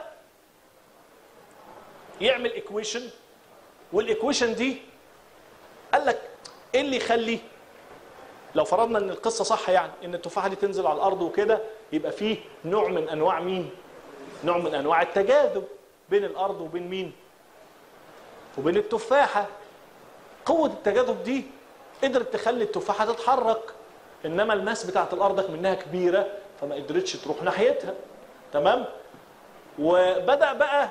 يعمل ايكويشن والايكويشن دي قال لك ايه اللي يخلي لو فرضنا ان القصه صح يعني ان التفاحه دي تنزل على الارض وكده يبقى فيه نوع من انواع مين نوع من انواع التجاذب بين الارض وبين مين وبين التفاحه قوه التجاذب دي قدرت تخلي التفاحه تتحرك انما الماس بتاعت الارض منها كبيره فما قدرتش تروح ناحيتها تمام وبدا بقى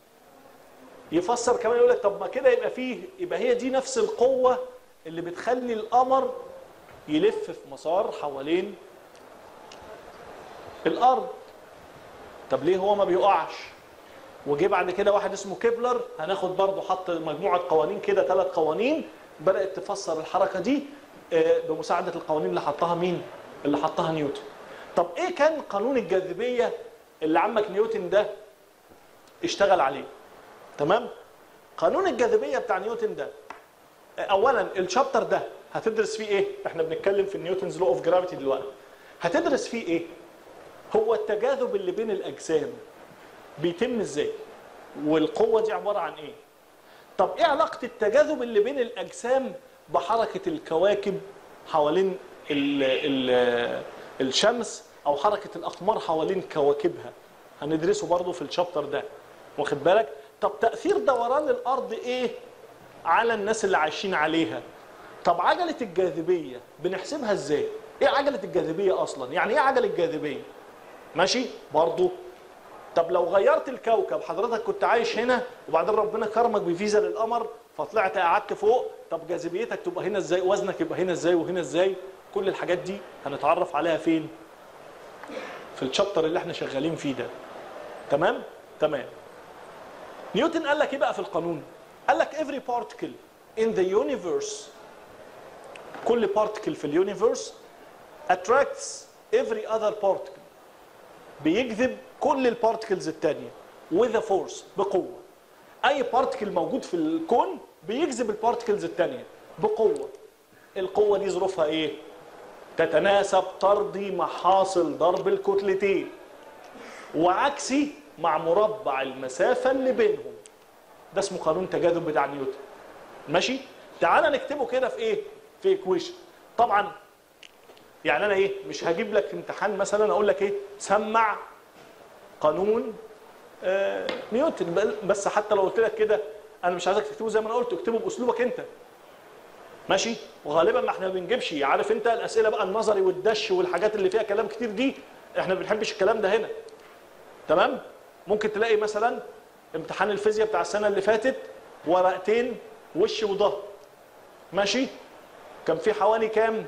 يفسر كمان يقول لك طب ما كده يبقى فيه يبقى هي دي نفس القوه اللي بتخلي القمر يلف في مسار حوالين الارض طب ليه هو ما بيقعش وجه بعد كده واحد اسمه كيبلر هناخد برضه حط مجموعه قوانين كده ثلاث قوانين بدات تفسر الحركه دي بمساعده القوانين اللي حطها مين اللي حطها نيوتن طب ايه كان قانون الجاذبيه اللي عمك نيوتن ده اشتغل عليه تمام قانون الجاذبيه بتاع نيوتن ده اولا الشابتر ده هتدرس فيه ايه احنا بنتكلم في نيوتنز لو اوف جرافيتي دلوقتي هتدرس فيه ايه هو التجاذب اللي بين الاجسام بيتم ازاي والقوه دي عباره عن ايه طب ايه علاقه التجاذب اللي بين الاجسام بحركه الكواكب حوالين ال ال الشمس او حركه الاقمار حوالين كواكبها هندرسه برضه في الشابتر ده واخد بالك طب تاثير دوران الارض ايه على الناس اللي عايشين عليها طب عجله الجاذبيه بنحسبها ازاي ايه عجله الجاذبيه اصلا يعني ايه عجله الجاذبيه ماشي برضه طب لو غيرت الكوكب حضرتك كنت عايش هنا وبعدين ربنا كرمك بفيزا للقمر فطلعت قعدت فوق طب جاذبيتك تبقى هنا ازاي وزنك يبقى هنا ازاي وهنا ازاي كل الحاجات دي هنتعرف عليها فين في الشابتر اللي احنا شغالين فيه ده تمام تمام نيوتن قال لك ايه بقى في القانون قال لك every particle in the universe كل particle في اليونيفرس attracts every other particle بيجذب كل البارتكلز التانية with a force بقوة أي بارتكل موجود في الكون بيجذب البارتكلز التانية بقوة القوة دي ظروفها إيه؟ تتناسب طردي مع حاصل ضرب الكتلتين وعكسي مع مربع المسافة اللي بينهم ده اسمه قانون تجاذب بتاع نيوتن ماشي؟ تعال نكتبه كده في إيه؟ في إيكويشن طبعا يعني أنا إيه؟ مش هجيب لك امتحان مثلا أقول لك إيه؟ سمع قانون آه نيوتن بل- بس حتى لو قلت لك كده انا مش عايزك تكتبه زي ما انا قلت اكتبه باسلوبك انت ماشي وغالبا ما احنا ما بنجيبش عارف انت الاسئله بقى النظري والدش والحاجات اللي فيها كلام كتير دي احنا ما بنحبش الكلام ده هنا تمام ممكن تلاقي مثلا امتحان الفيزياء بتاع السنه اللي فاتت ورقتين وش وظهر ماشي كان في حوالي كام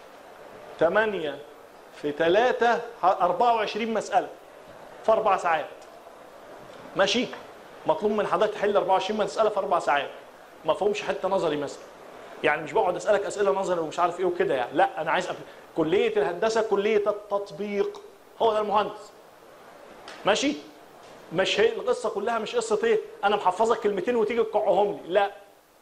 8 في 3 24 مساله في اربع ساعات ماشي مطلوب من حضرتك تحل 24 مساله في اربع ساعات ما فيهمش حته نظري مثلا يعني مش بقعد اسالك اسئله نظري ومش عارف ايه وكده يعني لا انا عايز أب... كليه الهندسه كليه التطبيق هو ده المهندس ماشي مش هي القصه كلها مش قصه ايه انا محفظك كلمتين وتيجي تقعهم لي لا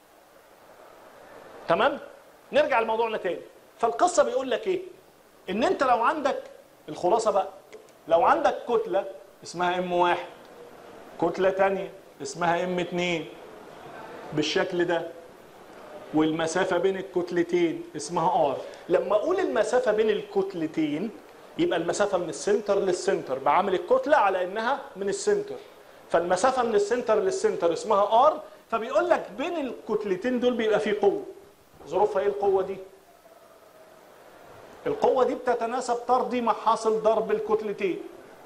تمام نرجع لموضوعنا تاني فالقصه بيقول لك ايه ان انت لو عندك الخلاصه بقى لو عندك كتله اسمها ام واحد كتله تانية اسمها ام اتنين بالشكل ده والمسافه بين الكتلتين اسمها ار لما اقول المسافه بين الكتلتين يبقى المسافه من السنتر للسنتر بعامل الكتله على انها من السنتر فالمسافه من السنتر للسنتر اسمها ار فبيقول لك بين الكتلتين دول بيبقى في قوه ظروفها ايه القوه دي القوه دي بتتناسب طردي مع حاصل ضرب الكتلتين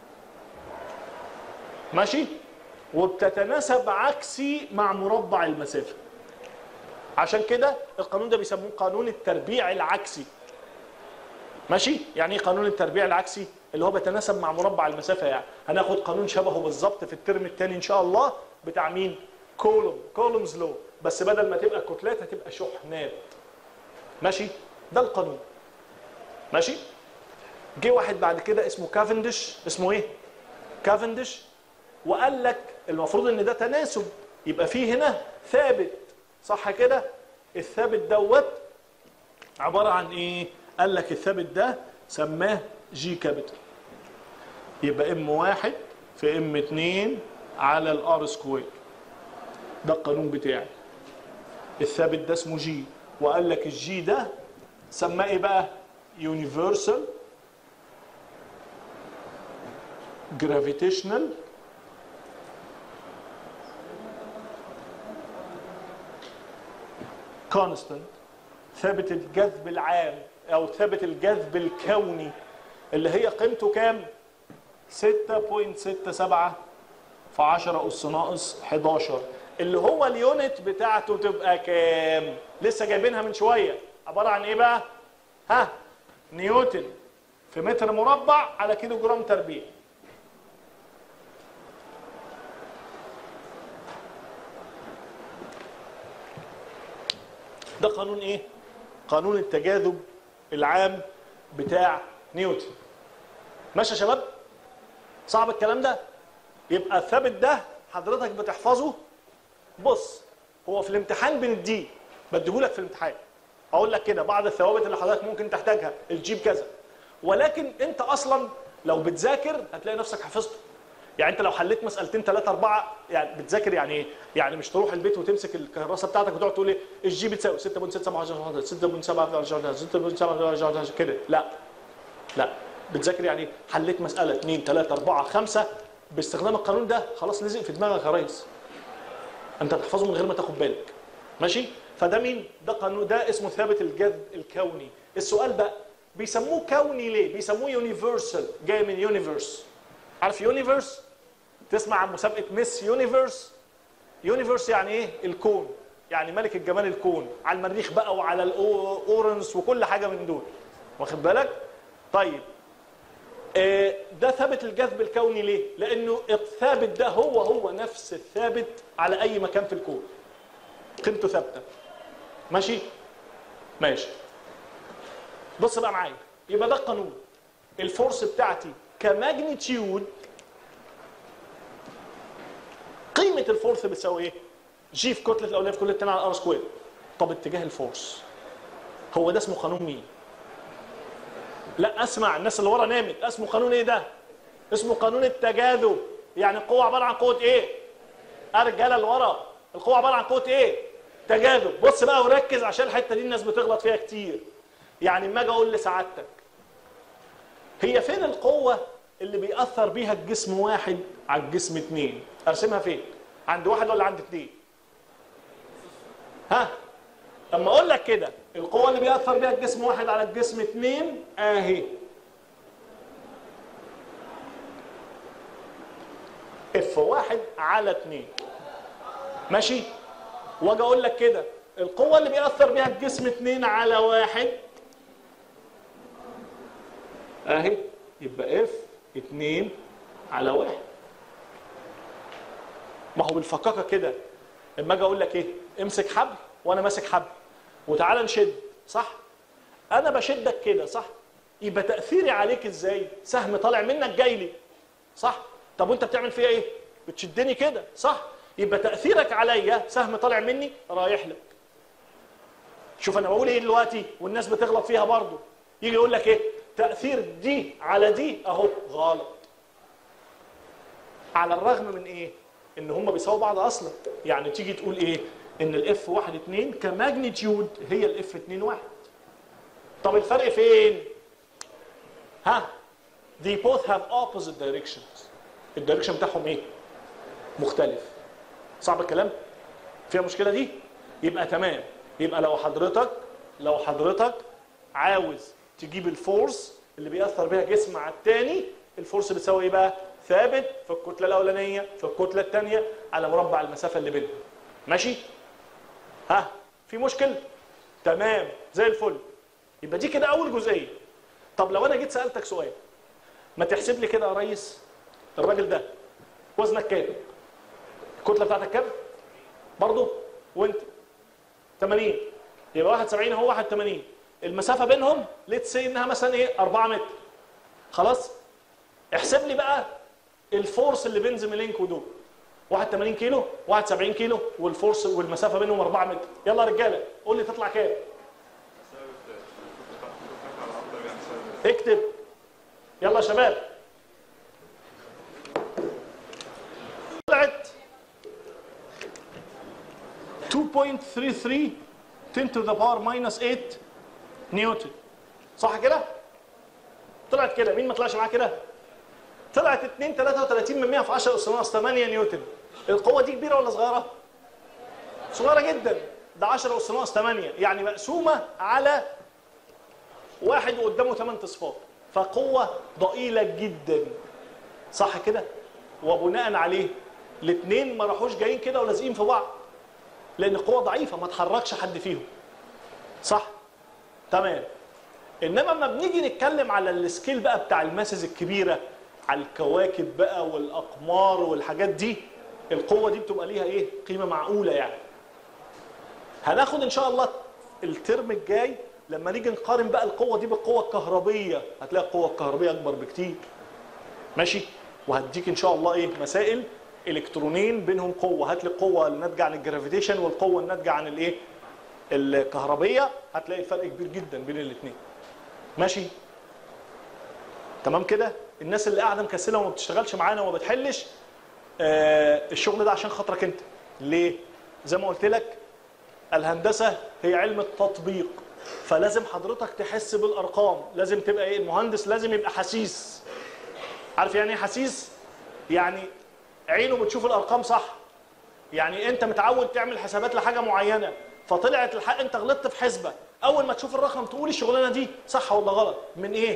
ماشي وبتتناسب عكسي مع مربع المسافه عشان كده القانون ده بيسموه قانون التربيع العكسي ماشي يعني ايه قانون التربيع العكسي اللي هو بيتناسب مع مربع المسافه يعني هناخد قانون شبهه بالظبط في الترم الثاني ان شاء الله بتاع مين كولوم كولومز لو بس بدل ما تبقى كتلات هتبقى شحنات ماشي ده القانون ماشي جه واحد بعد كده اسمه كافندش اسمه ايه كافندش وقال لك المفروض ان ده تناسب يبقى فيه هنا ثابت صح كده الثابت دوت عباره عن ايه قال لك الثابت ده سماه جي كابيتال يبقى ام واحد في ام اتنين على الار سكوير ده القانون بتاعي الثابت ده اسمه جي وقال لك الجي ده سماه ايه بقى يونيفرسال gravitational constant ثابت الجذب العام او ثابت الجذب الكوني اللي هي قيمته كام 6.67 في 10 اس ناقص 11 اللي هو اليونت بتاعته تبقى كام لسه جايبينها من شويه عباره عن ايه بقى ها نيوتن في متر مربع على كيلو جرام تربيع ده قانون ايه قانون التجاذب العام بتاع نيوتن ماشي يا شباب صعب الكلام ده يبقى الثابت ده حضرتك بتحفظه بص هو في الامتحان بنديه بديهولك في الامتحان اقول لك كده بعض الثوابت اللي حضرتك ممكن تحتاجها الجيب كذا ولكن انت اصلا لو بتذاكر هتلاقي نفسك حفظته يعني انت لو حليت مسالتين ثلاثه اربعه يعني بتذاكر يعني ايه؟ يعني مش تروح البيت وتمسك الكراسه بتاعتك وتقعد تقول ايه الجي بتساوي 6.67 6.7 6.7 كده لا لا بتذاكر يعني حليت مساله 2 3 4 5 باستخدام القانون ده خلاص لزق في دماغك يا ريس انت تحفظه من غير ما تاخد بالك ماشي فده مين ده قانون ده اسمه ثابت الجذب الكوني السؤال بقى بيسموه كوني ليه بيسموه يونيفرسال جاي من يونيفرس عارف يونيفرس تسمع عن مسابقه ميس يونيفرس يونيفرس يعني ايه الكون يعني ملك الجمال الكون على المريخ بقى وعلى الاورنس وكل حاجه من دول واخد بالك طيب آه، ده ثابت الجذب الكوني ليه لانه الثابت ده هو هو نفس الثابت على اي مكان في الكون قيمته ثابته ماشي ماشي بص بقى معايا يبقى ده القانون الفورس بتاعتي كماجنتيود قيمه الفورس بتساوي ايه جي في كتله الاوليه في كتله الثانيه على ار سكوير طب اتجاه الفورس هو ده اسمه قانون مين لا اسمع الناس اللي ورا نامت اسمه قانون ايه ده اسمه قانون التجاذب يعني القوه عباره عن قوه ايه الرجاله اللي ورا القوه عباره عن قوه ايه تجاذب بص بقى وركز عشان الحته دي الناس بتغلط فيها كتير يعني اما اجي اقول لسعادتك هي فين القوه اللي بيأثر بيها الجسم واحد على الجسم اتنين ارسمها فين عند واحد ولا عند اتنين ها اما اقول لك كده القوه اللي بيأثر بيها الجسم واحد على الجسم اتنين اهي اف واحد على اتنين ماشي واجي اقول لك كده القوه اللي بيأثر بيها الجسم اتنين على واحد اهي يبقى اف اتنين على واحد ما هو بالفكاكه كده اما اجي اقول لك ايه امسك حبل وانا ماسك حبل وتعالى نشد صح انا بشدك كده صح يبقى تاثيري عليك ازاي سهم طالع منك جاي لي صح طب وانت بتعمل فيها ايه بتشدني كده صح يبقى تاثيرك عليا سهم طالع مني رايح لك شوف انا بقول ايه دلوقتي والناس بتغلط فيها برضه يجي يقول لك ايه تاثير دي على دي اهو غلط على الرغم من ايه ان هم بيساووا بعض اصلا يعني تيجي تقول ايه ان الاف 1 2 كماجنتيود هي الاف 2 1 طب الفرق فين ها they both have opposite directions الدايركشن بتاعهم ايه مختلف صعب الكلام فيها مشكله دي يبقى تمام يبقى لو حضرتك لو حضرتك عاوز تجيب الفورس اللي بيأثر بيها جسم على التاني الفورس بتساوي ايه بقى ثابت في الكتله الاولانيه في الكتله الثانيه على مربع المسافه اللي بينهم ماشي ها في مشكله تمام زي الفل يبقى دي كده اول جزئيه طب لو انا جيت سالتك سؤال ما تحسب لي كده يا ريس الراجل ده وزنك كام الكتله بتاعتك كام برضه وانت 80 يبقى 71 هو 81 المسافه بينهم ليتس سي انها مثلا ايه 4 متر خلاص احسب لي بقى الفورس اللي بين زميلينك ودول 81 كيلو 71 كيلو والفورس والمسافه بينهم 4 متر يلا يا رجاله قول لي تطلع كام اكتب يلا يا شباب طلعت 2.33 10 to the power minus 8 نيوتن صح كده؟ طلعت كده مين ما طلعش معاه كده؟ طلعت 2 33 من 100 في 10 اس ناقص 8 نيوتن القوه دي كبيره ولا صغيره؟ صغيره جدا ده 10 اس ناقص 8 يعني مقسومه على واحد وقدامه 8 اصفار فقوه ضئيله جدا صح كده؟ وبناء عليه الاثنين ما راحوش جايين كده ولازقين في بعض لان القوه ضعيفه ما تحركش حد فيهم صح تمام انما لما بنيجي نتكلم على السكيل بقى بتاع الماسز الكبيره على الكواكب بقى والاقمار والحاجات دي القوه دي بتبقى ليها ايه قيمه معقوله يعني هناخد ان شاء الله الترم الجاي لما نيجي نقارن بقى القوه دي بالقوه الكهربيه هتلاقي القوه الكهربيه اكبر بكتير ماشي وهديك ان شاء الله ايه مسائل الكترونين بينهم قوه هات لي القوه الناتجه عن الجرافيتيشن والقوه الناتجه عن الايه الكهربيه هتلاقي الفرق كبير جدا بين الاثنين ماشي تمام كده الناس اللي قاعده مكسله وما بتشتغلش معانا وما بتحلش آه الشغل ده عشان خاطرك انت ليه زي ما قلت لك الهندسه هي علم التطبيق فلازم حضرتك تحس بالارقام لازم تبقى ايه المهندس لازم يبقى حسيس عارف يعني ايه حسيس يعني عينه بتشوف الارقام صح يعني انت متعود تعمل حسابات لحاجه معينه فطلعت الحق انت غلطت في حسبه اول ما تشوف الرقم تقول الشغلانه دي صح ولا غلط من ايه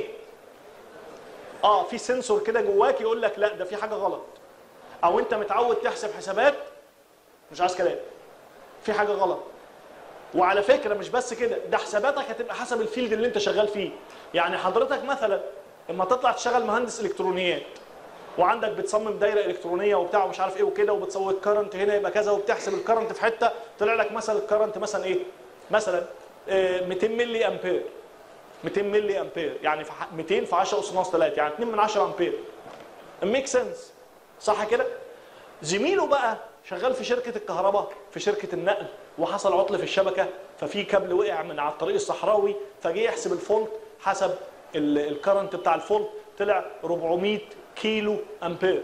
اه في سنسور كده جواك يقول لك لا ده في حاجه غلط او انت متعود تحسب حسابات مش عايز كلام في حاجه غلط وعلى فكره مش بس كده ده حساباتك هتبقى حسب الفيلد اللي انت شغال فيه يعني حضرتك مثلا اما تطلع تشتغل مهندس الكترونيات وعندك بتصمم دايره الكترونيه وبتاع ومش عارف ايه وكده وبتسوي الكرنت هنا يبقى كذا وبتحسب الكرنت في حته طلع لك مثلا الكرنت مثلا ايه مثلا آه، 200 ملي امبير 200 ملي امبير يعني في ح- 200 في 10 اس ناقص 3 يعني 2 من 10 امبير ميك سنس صح كده زميله بقى شغال في شركه الكهرباء في شركه النقل وحصل عطل في الشبكه ففي كابل وقع من على الطريق الصحراوي فجه يحسب الفولت حسب ال- الكرنت بتاع الفولت طلع 400 كيلو امبير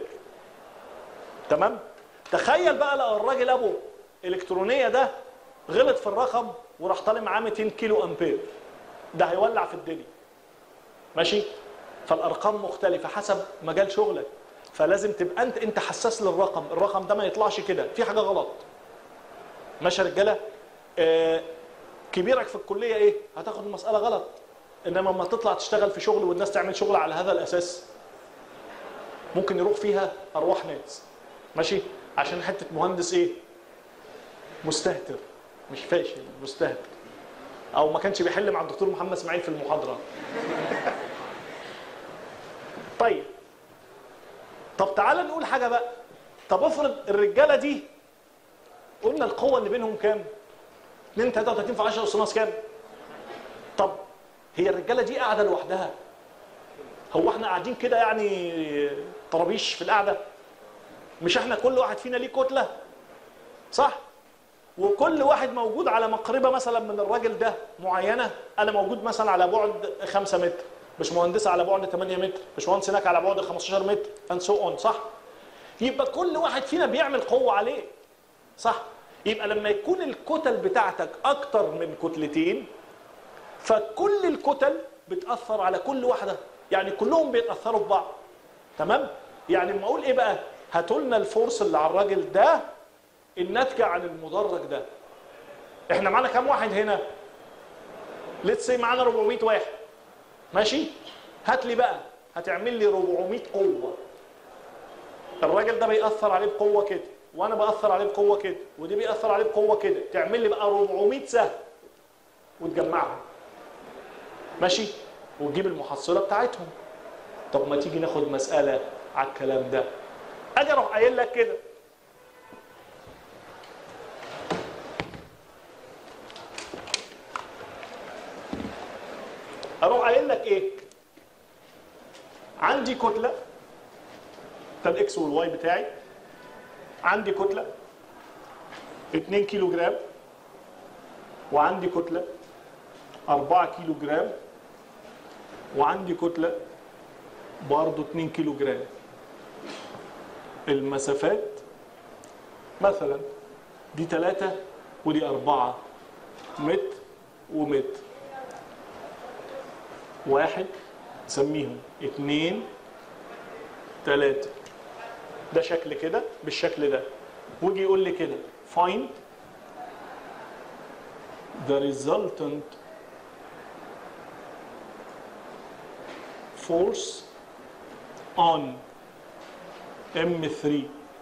تمام تخيل بقى لو الراجل ابو الكترونيه ده غلط في الرقم وراح طالع معاه 200 كيلو امبير ده هيولع في الدنيا ماشي فالارقام مختلفه حسب مجال شغلك فلازم تبقى انت انت حساس للرقم الرقم ده ما يطلعش كده في حاجه غلط ماشي يا رجاله آه كبيرك في الكليه ايه هتاخد المساله غلط انما لما تطلع تشتغل في شغل والناس تعمل شغل على هذا الاساس ممكن يروح فيها ارواح ناس ماشي عشان حته مهندس ايه مستهتر مش فاشل مستهتر او ما كانش بيحل مع الدكتور محمد اسماعيل في المحاضره طيب طب تعالى نقول حاجه بقى طب افرض الرجاله دي قلنا القوه اللي بينهم كام 2 33 في 10 اس ناقص كام طب هي الرجاله دي قاعده لوحدها هو احنا قاعدين كده يعني طرابيش في القعده مش احنا كل واحد فينا ليه كتله صح وكل واحد موجود على مقربه مثلا من الراجل ده معينه انا موجود مثلا على بعد 5 متر مش مهندسه على بعد 8 متر مش مهندس هناك على بعد 15 متر اند سو اون صح يبقى كل واحد فينا بيعمل قوه عليه صح يبقى لما يكون الكتل بتاعتك اكتر من كتلتين فكل الكتل بتاثر على كل واحده يعني كلهم بيتاثروا ببعض تمام يعني لما اقول ايه بقى هاتوا لنا الفورس اللي على الراجل ده الناتجه عن المدرج ده احنا معانا كام واحد هنا ليتس سي معانا 400 واحد ماشي هات لي بقى هتعمل لي 400 قوه الراجل ده بيأثر عليه بقوه كده وانا بأثر عليه بقوه كده ودي بيأثر عليه بقوه كده تعمل لي بقى 400 سهم وتجمعهم ماشي وتجيب المحصله بتاعتهم طب ما تيجي ناخد مساله على الكلام ده اجي اروح قايل لك كده اروح قايل لك ايه عندي كتله ده الاكس والواي بتاعي عندي كتله 2 كيلو جرام وعندي كتله 4 كيلو جرام وعندي كتله برضه 2 كيلو جرام المسافات مثلا دي 3 ودي 4 متر ومتر واحد سميهم اتنين تلاتة ده شكل كده بالشكل ده ويجي يقول لي كده find the resultant force on M3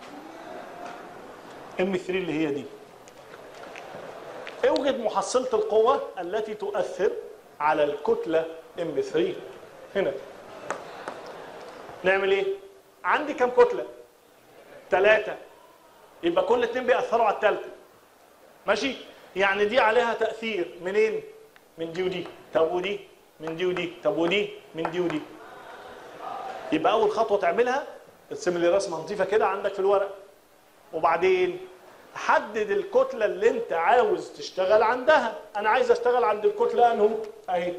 M3 اللي هي دي اوجد محصلة القوة التي تؤثر على الكتلة M3 هنا نعمل ايه؟ عندي كم كتلة؟ ثلاثة يبقى كل اتنين بيأثروا على التالتة ماشي؟ يعني دي عليها تأثير منين؟ من دي ودي طب ودي من دي ودي طب ودي من دي ودي يبقى أول خطوة تعملها ارسم لي رسمة لطيفة كده عندك في الورق وبعدين حدد الكتله اللي انت عاوز تشتغل عندها انا عايز اشتغل عند الكتله انه اهي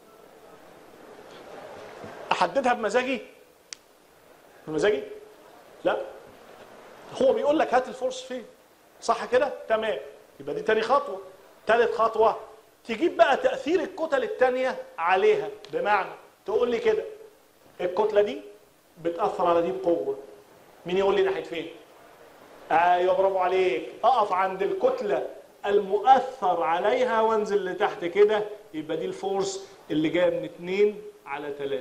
احددها بمزاجي بمزاجي لا هو بيقول لك هات الفورس فين صح كده تمام يبقى دي تاني خطوه تالت خطوه تجيب بقى تاثير الكتل التانيه عليها بمعنى تقول لي كده الكتله دي بتاثر على دي بقوه مين يقول لي ناحيه فين ايوه برافو عليك اقف عند الكتله المؤثر عليها وانزل لتحت كده يبقى دي الفورس اللي جايه من 2 على 3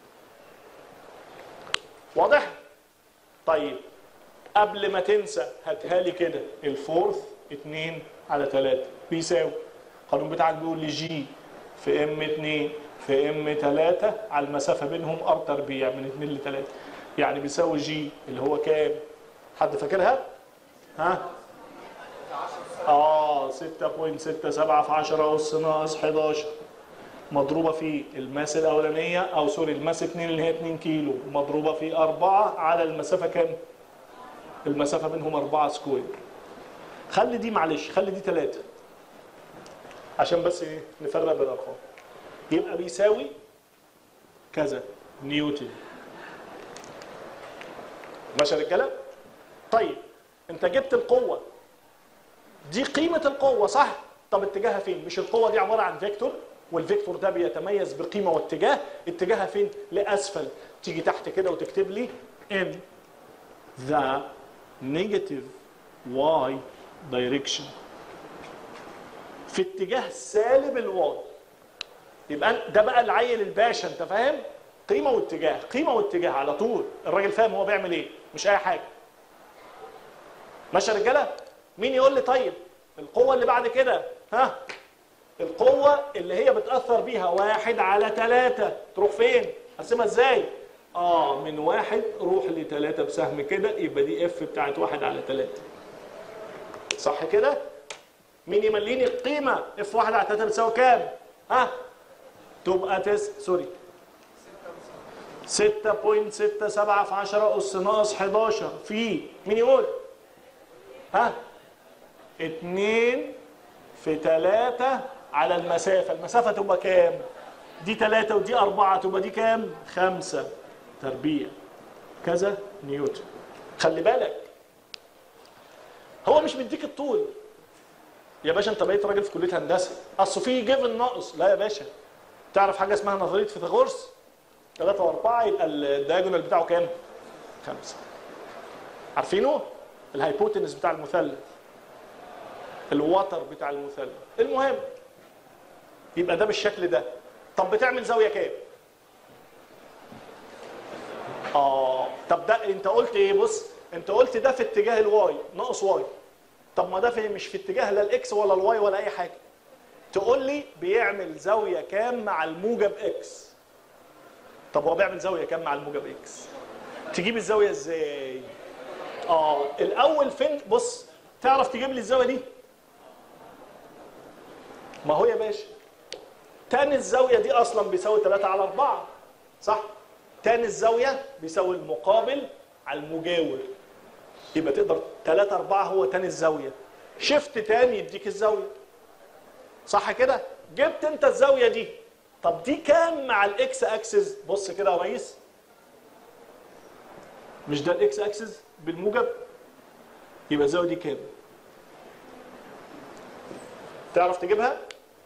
واضح طيب قبل ما تنسى هاتها لي كده الفورث 2 على 3 بيساوي القانون بتاعك بيقول لي جي في ام 2 في ام 3 على المسافه بينهم ار تربيع من 2 ل 3 يعني بيساوي جي اللي هو كام حد فاكرها ها اه 6.67 في 10 اس ناقص 11 مضروبه في الماس الاولانيه او سوري الماس 2 اللي هي 2 كيلو مضروبه في 4 على المسافه كام المسافه بينهم 4 سكوير خلي دي معلش خلي دي 3 عشان بس ايه نفرق بالارقام يبقى بيساوي كذا نيوتن ماشي يا رجاله طيب انت جبت القوه دي قيمه القوه صح طب اتجاهها فين مش القوه دي عباره عن فيكتور والفيكتور ده بيتميز بقيمه واتجاه اتجاهها فين لاسفل تيجي تحت كده وتكتب لي in the negative y direction في اتجاه سالب الواي يبقى أن- ده بقى العيل الباشا انت فاهم قيمه واتجاه قيمه واتجاه على طول الراجل فاهم هو بيعمل ايه مش اي حاجه ماشي يا رجاله مين يقول لي طيب القوه اللي بعد كده ها القوه اللي هي بتاثر بيها واحد على ثلاثة تروح فين اقسمها ازاي اه من واحد روح لثلاثة بسهم كده يبقى دي اف بتاعت واحد على ثلاثة صح كده مين يمليني القيمه اف واحد على ثلاثة بتساوي كام ها تبقى تس سوري 6.67 في 10 اس ناقص 11 في مين يقول ها 2 في 3 على المسافة المسافة تبقى كام دي 3 ودي 4 تبقى دي كام 5 تربيع كذا نيوتن خلي بالك هو مش مديك الطول يا باشا انت بقيت راجل في كليه هندسه اصل في جيفن ناقص لا يا باشا تعرف حاجه اسمها نظريه فيثاغورس 3 و4 يبقى الدايجونال بتاعه كام؟ 5 عارفينه؟ الهايبوتنس بتاع المثلث الوتر بتاع المثلث المهم يبقى ده بالشكل ده طب بتعمل زاويه كام؟ اه طب ده انت قلت ايه بص انت قلت ده في اتجاه الواي ناقص واي طب ما ده في مش في اتجاه لا الاكس ولا الواي ولا اي حاجه تقول لي بيعمل زاويه كام مع الموجب اكس طب هو بيعمل زاويه كام مع الموجب اكس تجيب الزاويه ازاي اه الاول فين بص تعرف تجيب لي الزاويه دي ما هو يا باشا تاني الزاويه دي اصلا بيساوي 3 على 4 صح تاني الزاويه بيساوي المقابل على المجاور يبقى تقدر 3 4 هو تاني الزاويه شفت تاني يديك الزاويه صح كده جبت انت الزاويه دي طب دي كام مع الاكس اكسس بص كده يا ريس مش ده الاكس اكسس بالموجب يبقى الزاويه دي كام تعرف تجيبها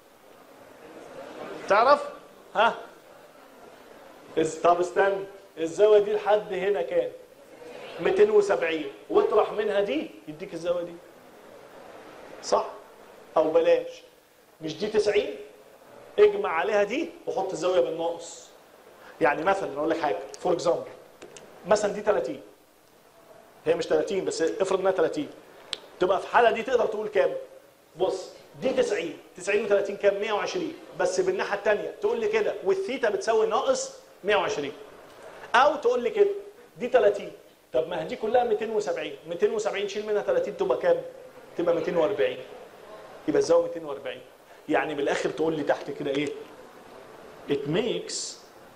تعرف ها إز- طب استنى الزاويه دي لحد هنا كام 270 واطرح منها دي يديك الزاويه دي صح او بلاش مش دي 90 اجمع عليها دي وحط الزاويه بالناقص يعني مثلا اقول لك حاجه فور اكزامبل مثلا دي 30 هي مش 30 بس افرض انها 30 تبقى في الحاله دي تقدر تقول كام بص دي 90 90 و30 كام 120 بس بالناحيه الثانيه تقول لي كده والثيتا بتساوي ناقص 120 او تقول لي كده دي 30 طب ما هي دي كلها 270 270 شيل منها 30 تبقى كام تبقى 240 يبقى الزاويه 240 يعني بالاخر تقول لي تحت كده ايه it makes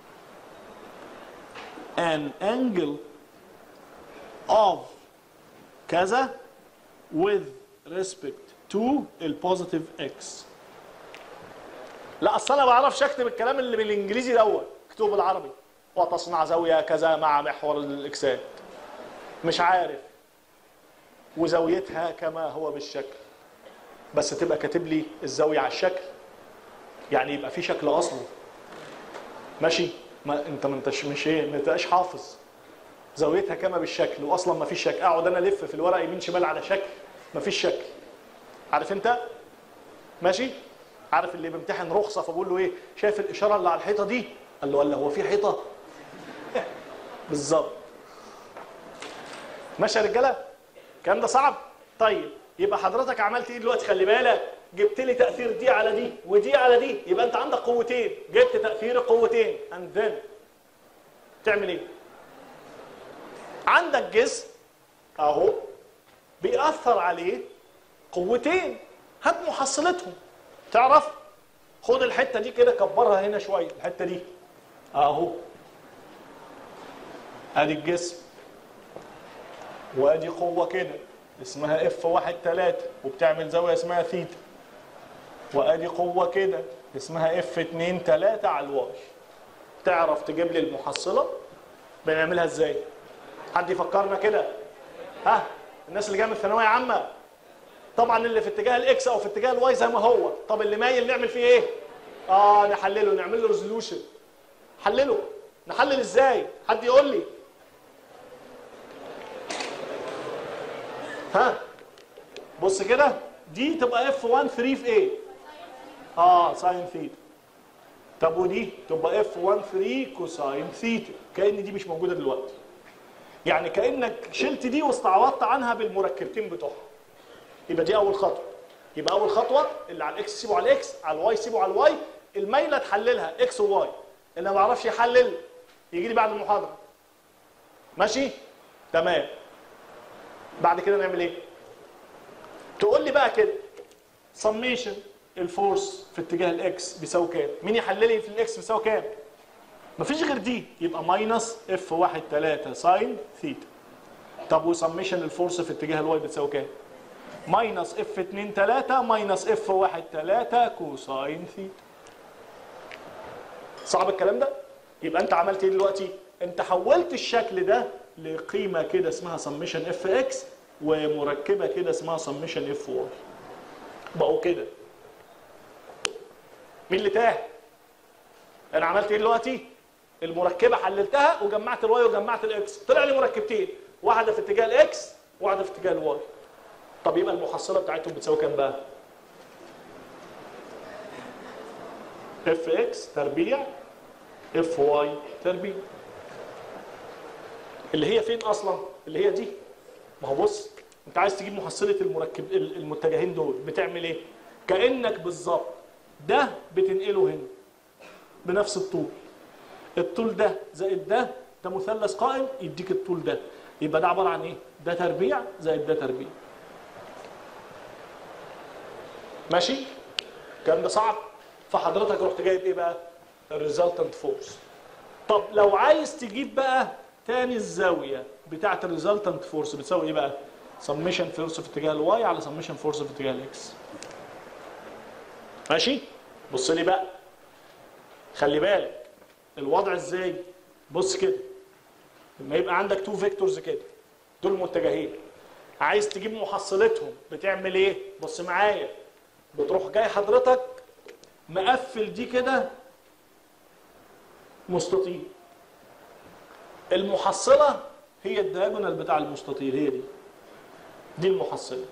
an angle of كذا with respect to البوزيتيف اكس لا اصل انا ما بعرفش اكتب الكلام اللي بالانجليزي دوت اكتبه بالعربي وتصنع زاويه كذا مع محور الاكسات مش عارف وزاويتها كما هو بالشكل بس تبقى كاتب لي الزاويه على الشكل يعني يبقى في شكل اصلا ماشي ما انت ما انتش مش ايه ما تبقاش حافظ زاويتها كما بالشكل واصلا ما فيش شكل اقعد انا الف في الورق يمين شمال على شكل ما فيش شكل عارف انت ماشي عارف اللي بيمتحن رخصه فبقول له ايه شايف الاشاره اللي على الحيطه دي قال له ولا هو في حيطه بالظبط ماشي يا رجاله الكلام ده صعب طيب يبقى حضرتك عملت ايه دلوقتي خلي بالك جبت لي تاثير دي على دي ودي على دي يبقى انت عندك قوتين جبت تاثير قوتين اند ذن تعمل ايه عندك جسم اهو بيأثر عليه قوتين هات محصلتهم تعرف خد الحته دي كده كبرها هنا شويه الحته دي اهو ادي الجسم وادي قوه كده اسمها اف واحد تلاتة وبتعمل زاويه اسمها ثيتا وادي قوه كده اسمها اف اتنين تلاتة على الواي تعرف تجيب لي المحصله بنعملها ازاي حد يفكرنا كده ها الناس اللي جايه من ثانويه عامه طبعا اللي في اتجاه الاكس او في اتجاه الواي زي ما هو طب اللي مايل نعمل فيه ايه اه نحلله نعمل له ريزولوشن حلله نحلل ازاي حد يقول لي ها بص كده دي تبقى اف 1 3 في ايه اه ساين ثيتا طب ودي تبقى اف 1 3 كوساين ثيتا كأن دي مش موجوده دلوقتي يعني كانك شلت دي واستعوضت عنها بالمركبتين بتوعها يبقى دي اول خطوه يبقى اول خطوه اللي على الاكس سيبه على الاكس على الواي سيبه على الواي الميله تحللها اكس وواي اللي ما بيعرفش يحلل يجي لي بعد المحاضره ماشي تمام بعد كده نعمل ايه تقول لي بقى كده سميشن الفورس في اتجاه الاكس بيساوي كام مين يحلل لي في الاكس بيساوي كام مفيش غير دي يبقى ماينس اف 1 3 ساين ثيتا طب وسميشن الفورس في اتجاه الواي بتساوي كام ماينس اف 2 3 ماينس اف 1 3 كوساين ثيتا صعب الكلام ده يبقى انت عملت ايه دلوقتي انت حولت الشكل ده لقيمه كده اسمها سميشن اف اكس ومركبه كده اسمها سميشن اف واي بقوا كده مين اللي تاه انا عملت ايه دلوقتي المركبه حللتها وجمعت الواي وجمعت الاكس طلع لي مركبتين واحده في اتجاه الاكس وواحده في اتجاه الواي طب يبقى المحصله بتاعتهم بتساوي كام بقى اف اكس تربيع اف واي تربيع اللي هي فين اصلا اللي هي دي ما هو بص انت عايز تجيب محصله المركب المتجهين دول بتعمل ايه كانك بالظبط ده بتنقله هنا بنفس الطول الطول ده زائد ده ده مثلث قائم يديك الطول ده يبقى ده عباره عن ايه ده تربيع زائد ده تربيع ماشي الكلام ده صعب فحضرتك رحت جايب ايه بقى الريزلتنت فورس طب لو عايز تجيب بقى تاني الزاويه بتاعه الريزلتنت فورس بتساوي ايه بقى سميشن فورس في اتجاه الواي على سميشن فورس في اتجاه الاكس ماشي بص لي بقى خلي بالك الوضع ازاي بص كده لما يبقى عندك تو فيكتورز كده دول متجهين عايز تجيب محصلتهم بتعمل ايه بص معايا بتروح جاي حضرتك مقفل دي كده مستطيل المحصله هي الدياجونال بتاع المستطيل هي دي دي المحصله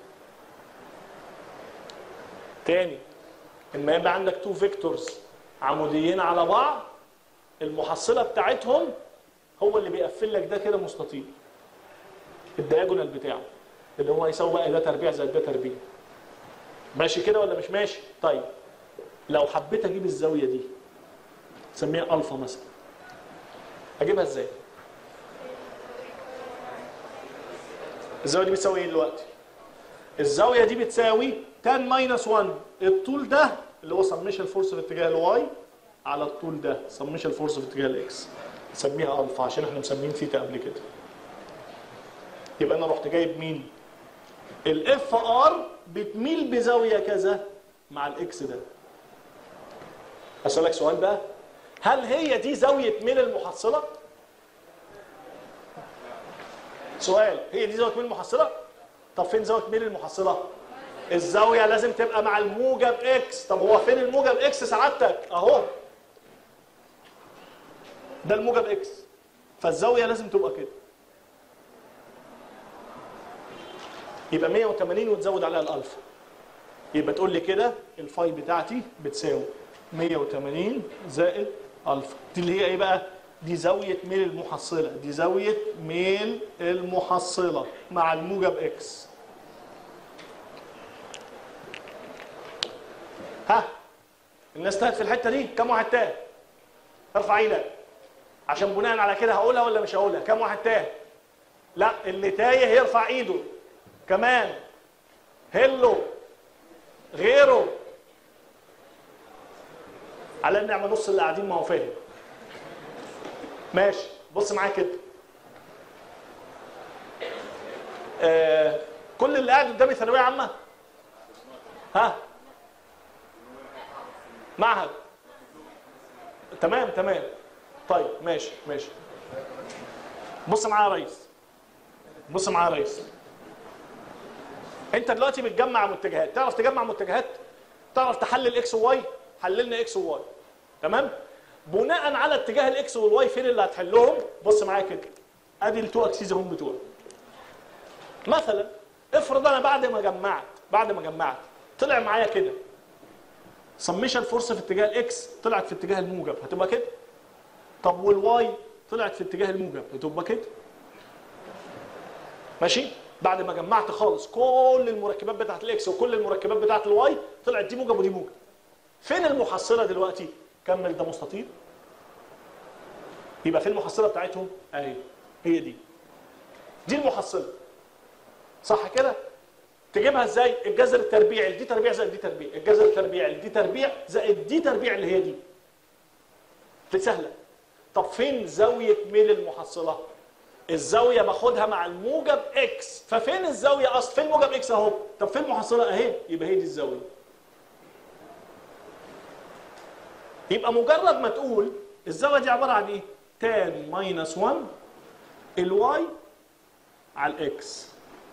تاني اما يبقى عندك تو فيكتورز عموديين على بعض المحصله بتاعتهم هو اللي بيقفل لك ده كده مستطيل الدياجونال بتاعه اللي هو يساوي بقى ده تربيع زائد ده تربيع ماشي كده ولا مش ماشي طيب لو حبيت اجيب الزاويه دي سميها الفا مثلا اجيبها ازاي الزاويه دي بتساوي ايه دلوقتي الزاويه دي بتساوي tan ماينس 1 الطول ده اللي هو سميشن فورس في اتجاه الواي على الطول ده سميشن فورس في اتجاه الاكس نسميها الفا عشان احنا مسمين ثيتا قبل كده يبقى انا رحت جايب مين الاف ار بتميل بزاويه كذا مع الاكس ده اسالك سؤال بقى هل هي دي زاويه ميل المحصله سؤال هي دي زاويه ميل المحصله طب فين زاويه ميل المحصله الزاويه لازم تبقى مع الموجب اكس طب هو فين الموجب اكس سعادتك اهو ده الموجب اكس فالزاويه لازم تبقى كده يبقى 180 وتزود عليها الالفا يبقى تقول لي كده الفاي بتاعتي بتساوي 180 زائد الفا دي اللي هي ايه بقى دي زاويه ميل المحصله دي زاويه ميل المحصله مع الموجب اكس ها الناس تاهت في الحته دي كم واحد تاه ارفع ايدك عشان بناء على كده هقولها ولا مش هقولها كم واحد تاه لا اللي تايه يرفع ايده كمان هلو غيره على النعمه نص اللي قاعدين ما هو فاهم ماشي بص معايا كده آه كل اللي قاعد قدامي ثانويه عامه ها معهد تمام تمام طيب ماشي ماشي بص معايا يا ريس بص معايا يا ريس انت دلوقتي بتجمع متجهات تعرف تجمع متجهات تعرف تحلل اكس وواي حللنا اكس وواي تمام بناء على اتجاه الاكس والواي فين اللي هتحلهم بص معايا كده ادي التو اكسيز هم بتوعي مثلا افرض انا بعد ما جمعت بعد ما جمعت طلع معايا كده سميشن فورس في اتجاه الاكس طلعت في اتجاه الموجب هتبقى كده طب والواي طلعت في اتجاه الموجب هتبقى كده ماشي بعد ما جمعت خالص كل المركبات بتاعت الاكس وكل المركبات بتاعت الواي طلعت دي موجب ودي موجب فين المحصله دلوقتي كمل ده مستطيل يبقى فين المحصله بتاعتهم اهي هي دي دي المحصله صح كده تجيبها ازاي الجذر التربيعي دي تربيع زائد دي تربيع الجذر التربيعي دي تربيع زائد دي تربيع اللي هي دي دي سهله طب فين زاويه ميل المحصله الزاويه باخدها مع الموجب اكس ففين الزاويه اصلا فين موجب اكس اهو طب فين المحصله اهي يبقى هي دي الزاويه يبقى مجرد ما تقول الزاويه دي عباره عن ايه تان ماينس 1 الواي على الاكس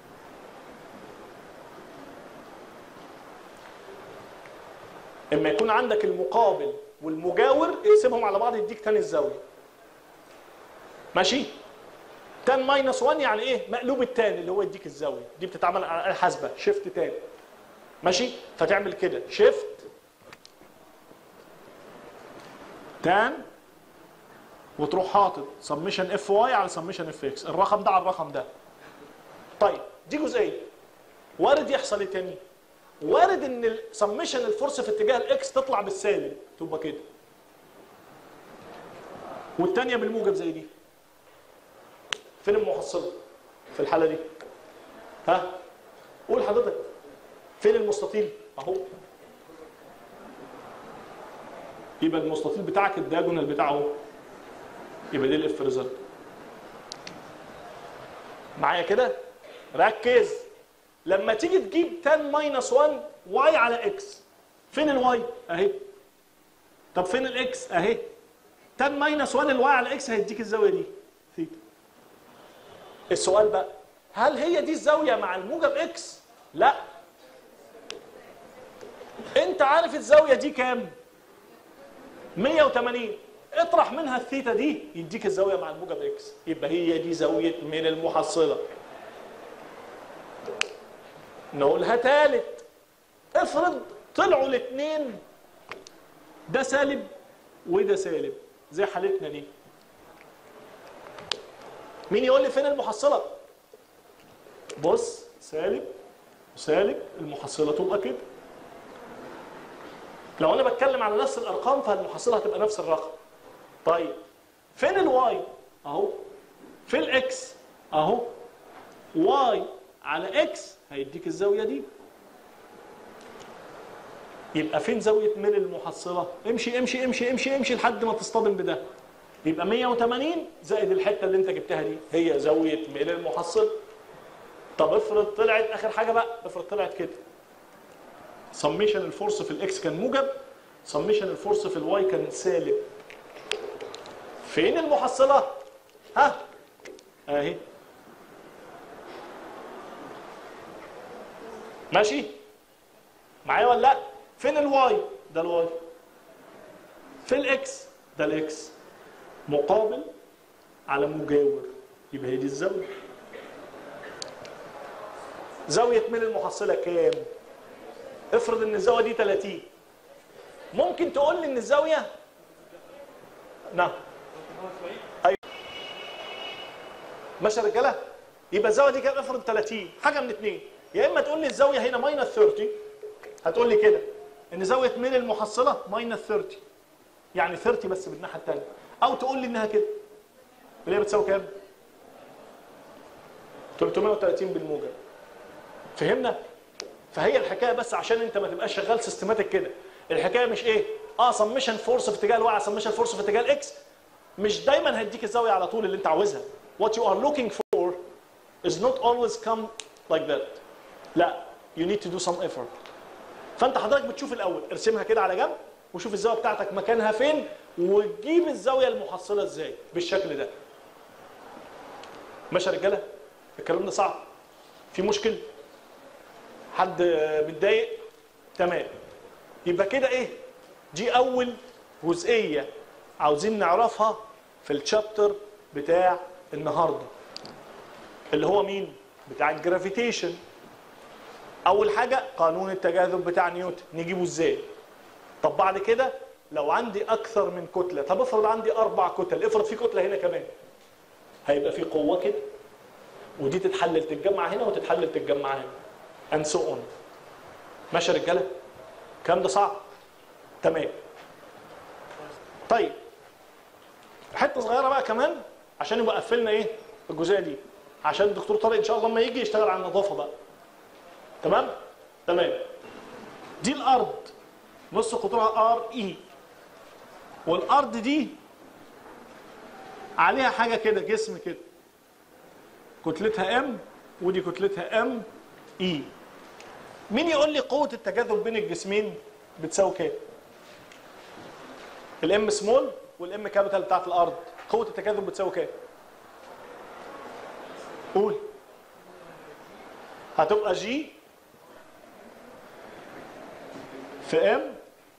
اما يكون عندك المقابل والمجاور اقسمهم على بعض يديك تاني الزاويه ماشي تان ماينس 1 يعني ايه مقلوب التان اللي هو يديك الزاويه دي بتتعمل على آلة حاسبه شيفت تان ماشي فتعمل كده شيفت تان وتروح حاطط سميشن اف واي على سميشن اف اكس الرقم ده على الرقم ده طيب دي جزئيه وارد يحصل ايه تاني وارد ان سميشن الفورس في اتجاه الاكس تطلع بالسالب تبقى كده والثانيه بالموجب زي دي فين المحصله في الحاله دي ها قول حضرتك فين المستطيل اهو يبقى المستطيل بتاعك الدياجونال بتاعه اهو يبقى دي الاف ريزلت معايا كده ركز لما تيجي تجيب 10 ماينس 1 واي على اكس فين الواي اهي طب فين الاكس اهي 10 ماينس 1 الواي على اكس هيديك الزاويه دي ثيتا السؤال بقى هل هي دي الزاويه مع الموجب اكس لا انت عارف الزاويه دي كام 180 اطرح منها الثيتا دي يديك الزاويه مع الموجب اكس يبقى هي دي زاويه من المحصله نقولها تالت افرض طلعوا الاثنين ده سالب وده سالب زي حالتنا دي مين يقول لي فين المحصله بص سالب وسالب المحصله تبقى كده لو انا بتكلم على نفس الارقام فالمحصله هتبقى نفس الرقم طيب فين الواي اهو في الاكس اهو واي على اكس هيديك الزاويه دي يبقى فين زاويه من المحصله امشي امشي امشي امشي امشي لحد ما تصطدم بده يبقى 180 زائد الحته اللي انت جبتها دي هي زاويه من المحصله طب افرض طلعت اخر حاجه بقى افرض طلعت كده سميشن الفورس في الاكس كان موجب سميشن الفورس في الواي كان سالب فين المحصله ها اهي ماشي معايا ولا لا فين الواي ده الواي في الاكس ده الاكس مقابل على مجاور يبقى هي دي الزاويه زاويه من المحصله كام افرض ان الزاويه دي 30 ممكن تقول لي ان الزاويه نعم ايوه ماشي يا رجاله يبقى الزاويه دي كام افرض 30 حاجه من اتنين يا اما تقول لي الزاويه هنا ماينس 30 هتقول لي كده ان زاويه من المحصله ماينس 30 يعني 30 بس بالناحيه الثانيه او تقول لي انها كده اللي هي بتساوي كام 330 بالموجب فهمنا فهي الحكايه بس عشان انت ما تبقاش شغال سيستماتيك كده الحكايه مش ايه اه سمشن فورس في اتجاه الواي سمشن فورس في اتجاه الاكس مش دايما هيديك الزاويه على طول اللي انت عاوزها what you are looking for is not always come like that لا you need to do some effort فانت حضرتك بتشوف الاول ارسمها كده على جنب وشوف الزاويه بتاعتك مكانها فين وتجيب الزاويه المحصله ازاي بالشكل ده ماشي يا رجاله الكلام ده صعب في مشكل حد متضايق تمام يبقى كده ايه دي اول جزئيه عاوزين نعرفها في الشابتر بتاع النهارده اللي هو مين بتاع الجرافيتيشن اول حاجه قانون التجاذب بتاع نيوتن نجيبه ازاي طب بعد كده لو عندي اكثر من كتله طب افرض عندي اربع كتل افرض في كتله هنا كمان هيبقى في قوه كده ودي تتحلل تتجمع هنا وتتحلل تتجمع هنا and so on ماشي يا رجاله الكلام ده صعب تمام طيب حته صغيره بقى كمان عشان يبقى قفلنا ايه الجزئيه دي عشان الدكتور طارق ان شاء الله لما يجي يشتغل على النظافه بقى تمام تمام دي الارض نص قطرها ار اي والارض دي عليها حاجه كده جسم كده كتلتها ام ودي كتلتها ام اي مين يقول لي قوه التجاذب بين الجسمين بتساوي كام الام سمول والام كابيتال بتاعت الارض قوه التجاذب بتساوي كام قول هتبقى جي في ام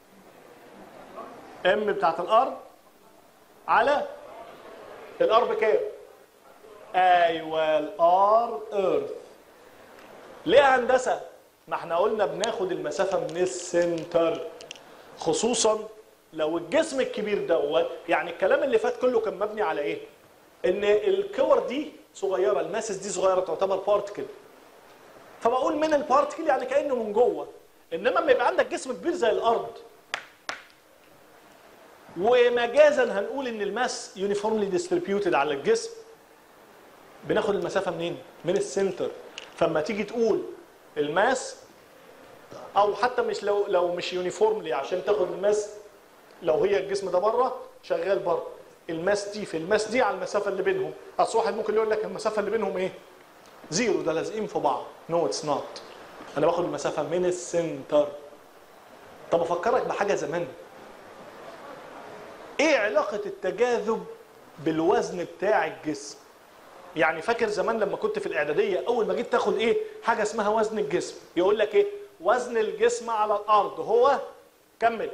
ام بتاعت الارض على الار بكام ايوه الار ايرث ليه يا هندسه ما احنا قلنا بناخد المسافه من السنتر خصوصا لو الجسم الكبير دوت يعني الكلام اللي فات كله كان مبني على ايه ان الكور دي صغيره الماسس دي صغيره تعتبر بارتكل فبقول من البارتكل يعني كانه من جوه انما لما يبقى عندك جسم كبير زي الارض ومجازا هنقول ان الماس يونيفورملي ديستريبيوتد على الجسم بناخد المسافه منين من السنتر فلما تيجي تقول الماس او حتى مش لو لو مش يونيفورملي عشان تاخد الماس لو هي الجسم ده بره شغال بره الماس دي في الماس دي على المسافه اللي بينهم اصل واحد ممكن يقول لك المسافه اللي بينهم ايه زيرو ده لازقين في بعض نو اتس نوت انا باخد المسافه من السنتر طب افكرك بحاجه زمان ايه علاقه التجاذب بالوزن بتاع الجسم يعني فاكر زمان لما كنت في الاعداديه اول ما جيت تاخد ايه حاجه اسمها وزن الجسم يقول لك ايه وزن الجسم على الارض هو كمل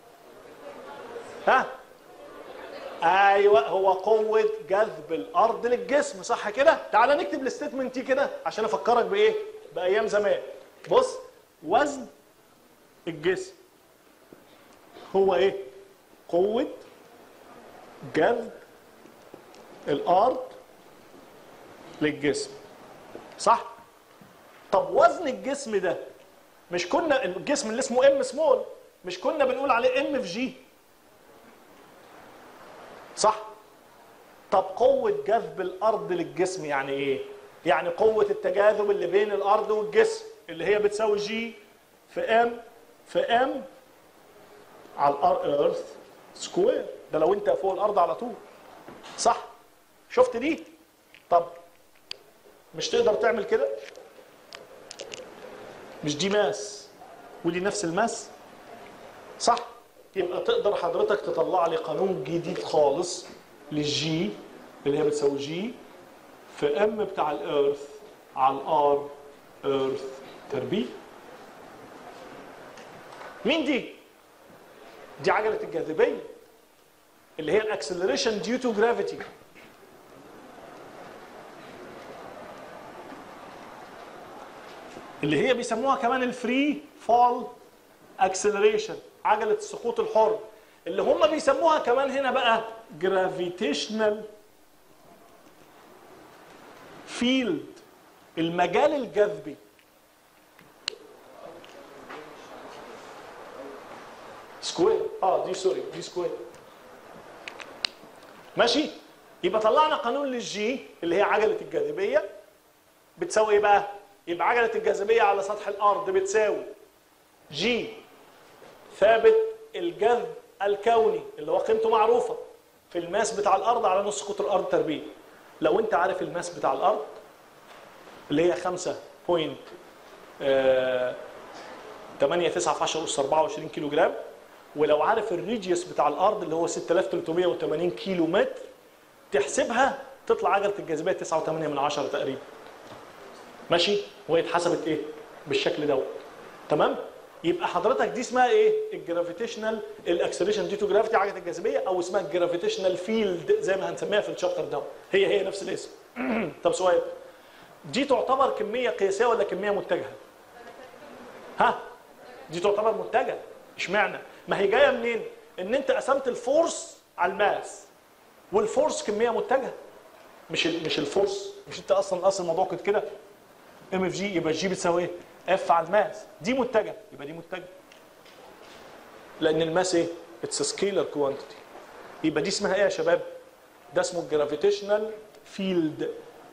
ها ايوه هو قوه جذب الارض للجسم صح كده تعال نكتب الستيتمنت دي كده عشان افكرك بايه بايام زمان بص وزن الجسم هو ايه قوه جذب الارض للجسم صح طب وزن الجسم ده مش كنا الجسم اللي اسمه ام سمول مش كنا بنقول عليه ام في جي صح طب قوة جذب الأرض للجسم يعني إيه؟ يعني قوة التجاذب اللي بين الأرض والجسم اللي هي بتساوي جي في ام في ام على الار ايرث سكوير ده لو انت فوق الارض على طول صح شفت دي طب مش تقدر تعمل كده مش دي ماس ودي نفس الماس صح يبقى تقدر حضرتك تطلع لي قانون جديد خالص للجي اللي هي بتساوي جي في ام بتاع الارث على الار ايرث تربيع مين دي دي عجله الجاذبيه اللي هي الاكسلريشن ديو تو جرافيتي اللي هي بيسموها كمان الفري فال اكسلريشن عجله السقوط الحر اللي هم بيسموها كمان هنا بقى جرافيتيشنال فيلد المجال الجذبي سكوير اه دي سوري دي سكوير ماشي يبقى طلعنا قانون للجي اللي هي عجله الجاذبيه بتساوي ايه بقى يبقى عجله الجاذبيه على سطح الارض بتساوي جي ثابت الجذب الكوني اللي هو قيمته معروفه في الماس بتاع الارض على نص قطر الارض تربيع لو انت عارف الماس بتاع الارض اللي هي 5 بوينت 8 9 في 10 اس 24 كيلو جرام ولو عارف الريديوس بتاع الارض اللي هو 6380 كيلو متر تحسبها تطلع عجله الجاذبيه 9.8 من 10 تقريبا ماشي وهي اتحسبت ايه بالشكل دوت تمام يبقى حضرتك دي اسمها ايه الجرافيتيشنال الاكسلريشن دي تو جرافيتي عجله الجاذبيه او اسمها الجرافيتيشنال فيلد زي ما هنسميها في الشابتر ده هي هي نفس الاسم طب سؤال دي تعتبر كميه قياسيه ولا كميه متجهه ها دي تعتبر متجهه اشمعنى ما هي جايه منين ان انت قسمت الفورس على الماس والفورس كميه متجهه مش ال مش الفورس مش انت اصلا اصل الموضوع كنت كده ام اف جي يبقى الجي بتساوي ايه اف على الماس دي متجهه يبقى دي متجهه لان الماس ايه اتس سكيلر كوانتيتي يبقى دي اسمها ايه يا شباب ده اسمه الجرافيتيشنال فيلد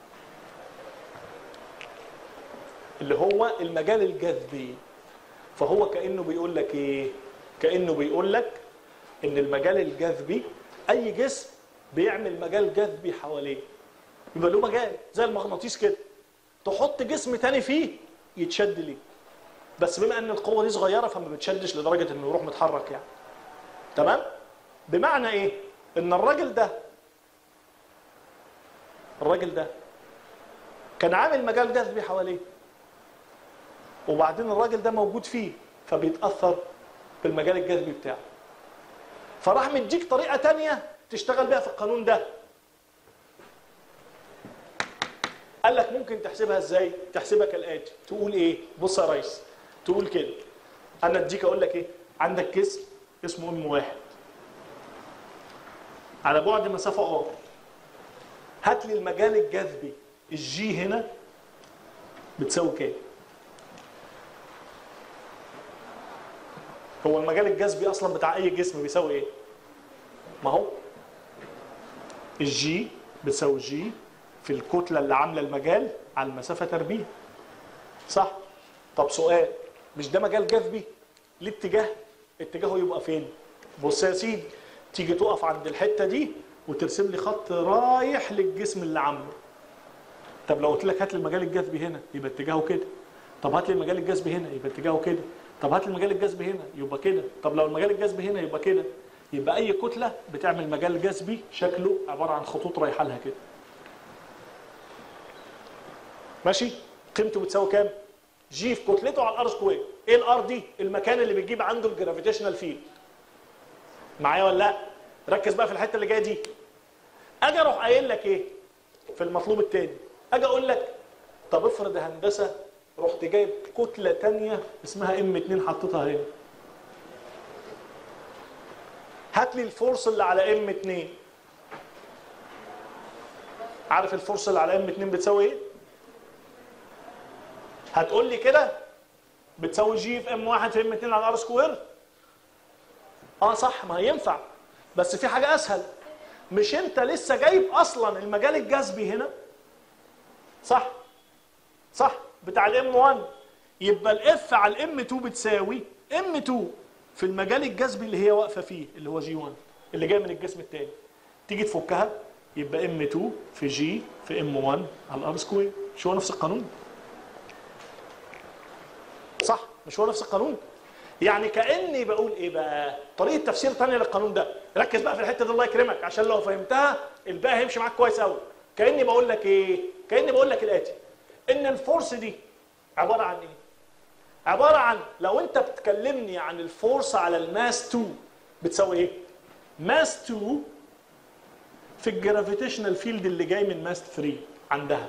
اللي هو المجال الجذبي فهو كانه بيقول لك ايه كانه بيقول لك ان المجال الجذبي اي جسم بيعمل مجال جذبي حواليه يبقى له مجال زي المغناطيس كده تحط جسم تاني فيه يتشد ليه بس بما ان القوه دي صغيره فما بتشدش لدرجه انه يروح متحرك يعني تمام بمعنى ايه ان الراجل ده الراجل ده كان عامل مجال جذبي حواليه وبعدين الراجل ده موجود فيه فبيتاثر بالمجال الجذبي بتاعه فراح مديك طريقه تانية تشتغل بيها في القانون ده قال لك ممكن تحسبها ازاي تحسبها كالاتي تقول ايه بص يا ريس تقول كده انا اديك اقول لك ايه عندك جسم اسمه ام واحد على بعد مسافه ار هات لي المجال الجذبي الجي هنا بتساوي كام هو المجال الجذبي اصلا بتاع اي جسم بيساوي ايه ما هو الجي بتساوي جي في الكتله اللي عامله المجال على المسافه تربيع صح طب سؤال مش ده مجال جذبي ليه اتجاه اتجاهه يبقى فين بص يا سيدي تيجي تقف عند الحته دي وترسم لي خط رايح للجسم اللي عامله طب لو قلت لك هات لي المجال الجذبي هنا يبقى اتجاهه كده طب هات لي المجال الجذبي هنا يبقى اتجاهه كده طب هات لي المجال الجذبي هنا يبقى كده طب لو المجال الجذبي هنا يبقى كده يبقى اي كتله بتعمل مجال جذبي شكله عباره عن خطوط رايحه لها كده ماشي قيمته بتساوي كام جي في كتلته على الار سكوير ايه الار دي المكان اللي بتجيب عنده الجرافيتيشنال فيلد معايا ولا لا ركز بقى في الحته اللي جايه دي اجي اروح قايل لك ايه في المطلوب الثاني اجي اقول لك طب افرض يا هندسه رحت جايب كتله ثانيه اسمها ام 2 حطيتها هنا هات لي الفورس اللي على ام 2 عارف الفورس اللي على ام 2 بتساوي ايه هتقول لي كده بتساوي جي في ام 1 في ام 2 على ار سكوير اه صح ما ينفع بس في حاجه اسهل مش انت لسه جايب اصلا المجال الجذبي هنا صح صح بتاع الام 1 يبقى الاف على الام 2 بتساوي ام 2 في المجال الجذبي اللي هي واقفه فيه اللي هو جي 1 اللي جاي من الجسم الثاني تيجي تفكها يبقى ام 2 في جي في ام 1 على الار سكوير مش هو نفس القانون صح مش هو نفس القانون يعني كاني بقول ايه بقى طريقه تفسير ثانيه للقانون ده ركز بقى في الحته دي الله يكرمك عشان لو فهمتها الباقي هيمشي معاك كويس قوي كاني بقول لك ايه كاني بقول لك الاتي ان الفورس دي عباره عن ايه عباره عن لو انت بتكلمني عن الفورس على الماس 2 بتساوي ايه ماس 2 في الجرافيتيشنال فيلد اللي جاي من ماس 3 عندها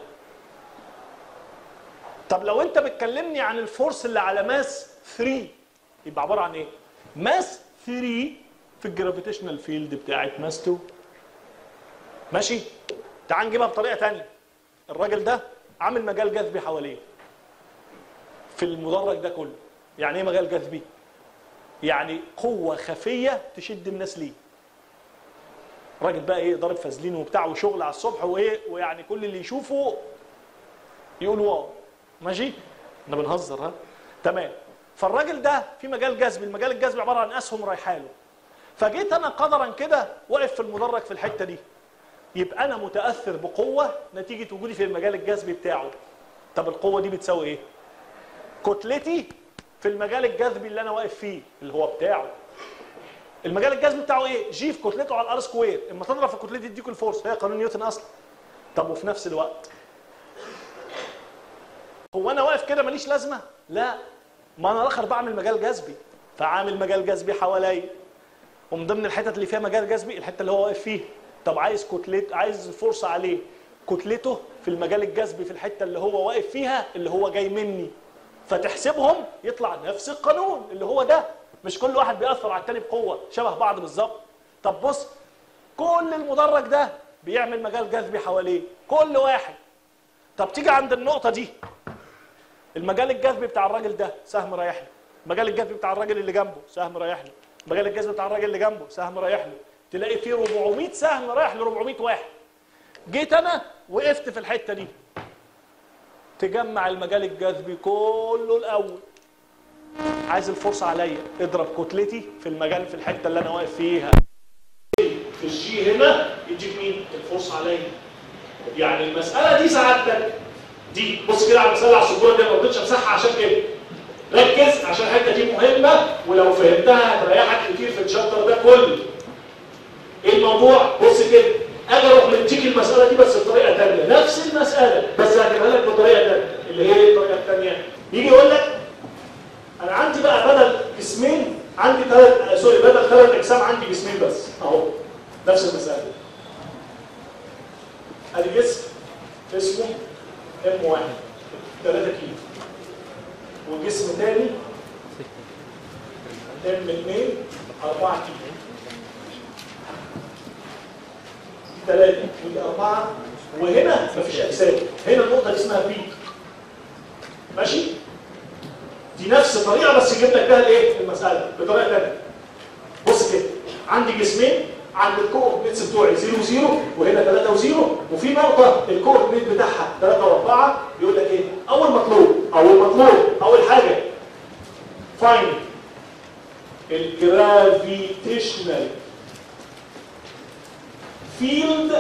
طب لو انت بتكلمني عن الفورس اللي على ماس 3 يبقى عباره عن ايه ماس 3 في الجرافيتيشنال فيلد بتاعت ماس 2 ماشي تعال نجيبها بطريقه ثانيه الراجل ده عامل مجال جذبي حواليه في المدرج ده كله يعني ايه مجال جذبي يعني قوه خفيه تشد الناس ليه راجل بقى ايه ضارب فازلين وبتاع وشغل على الصبح وايه ويعني كل اللي يشوفه يقول واو ماشي احنا بنهزر ها تمام فالراجل ده في مجال جذبي المجال الجذبي عباره عن اسهم رايحه له فجيت انا قدرا كده واقف في المدرج في الحته دي يبقى انا متاثر بقوه نتيجه وجودي في المجال الجذبي بتاعه طب القوه دي بتساوي ايه كتلتي في المجال الجذبي اللي انا واقف فيه اللي هو بتاعه المجال الجذبي بتاعه ايه جي في كتلته على الار سكوير اما تضرب في كتلتي تديك الفورس هي قانون نيوتن اصلا طب وفي نفس الوقت هو انا واقف كده ماليش لازمه لا ما انا الاخر بعمل مجال جذبي فعامل مجال جذبي حواليا ومن ضمن الحتت اللي فيها مجال جذبي الحته اللي هو واقف فيها طب عايز كتلت عايز فرصه عليه كتلته في المجال الجذبي في الحته اللي هو واقف فيها اللي هو جاي مني فتحسبهم يطلع نفس القانون اللي هو ده مش كل واحد بيأثر على التاني بقوه شبه بعض بالظبط طب بص كل المدرج ده بيعمل مجال جذبي حواليه كل واحد طب تيجي عند النقطه دي المجال الجذبي بتاع الراجل ده سهم رايح له المجال الجذبي بتاع الراجل اللي جنبه سهم رايح له المجال الجذبي بتاع الراجل اللي جنبه سهم رايح له تلاقي فيه 400 سهم رايح ل 400 واحد جيت انا وقفت في الحته دي تجمع المجال الجذبي كله الاول عايز الفرصه عليا اضرب كتلتي في المجال في الحته اللي انا واقف فيها في الجي هنا يديك مين الفرصه عليا يعني المساله دي سعادتك دي بص كده على المساله على السبوره دي ما رضيتش امسحها عشان كده ركز عشان الحته دي مهمه ولو فهمتها هتريحك كتير في الشابتر ده كله ايه الموضوع بص كده اجي اروح مديك المساله دي بس بطريقه ثانيه نفس المساله بس هجيبها لك بطريقه ثانيه اللي هي ايه الطريقه الثانيه يجي يقول لك انا عندي بقى بدل جسمين عندي ثلاث سوري بدل ثلاث اجسام عندي جسمين بس اهو نفس المساله ادي جسم اسمه ام واحد 3 كيلو وجسم تاني ام 2 4 كيلو ثلاثة ودي أربعة وهنا مفيش أجسام هنا النقطة دي اسمها بي ماشي؟ دي نفس الطريقة بس جبت لك بيها الإيه؟ المسألة بطريقة ثانية بص كده عندي جسمين عند الكوردينيتس بتوعي 0 0 وهنا 3 و0 وفي نقطة الكوردينيت بتاعها 3 و4 يقول لك إيه؟ أول مطلوب أول مطلوب أول حاجة فاين الجرافيتيشنال field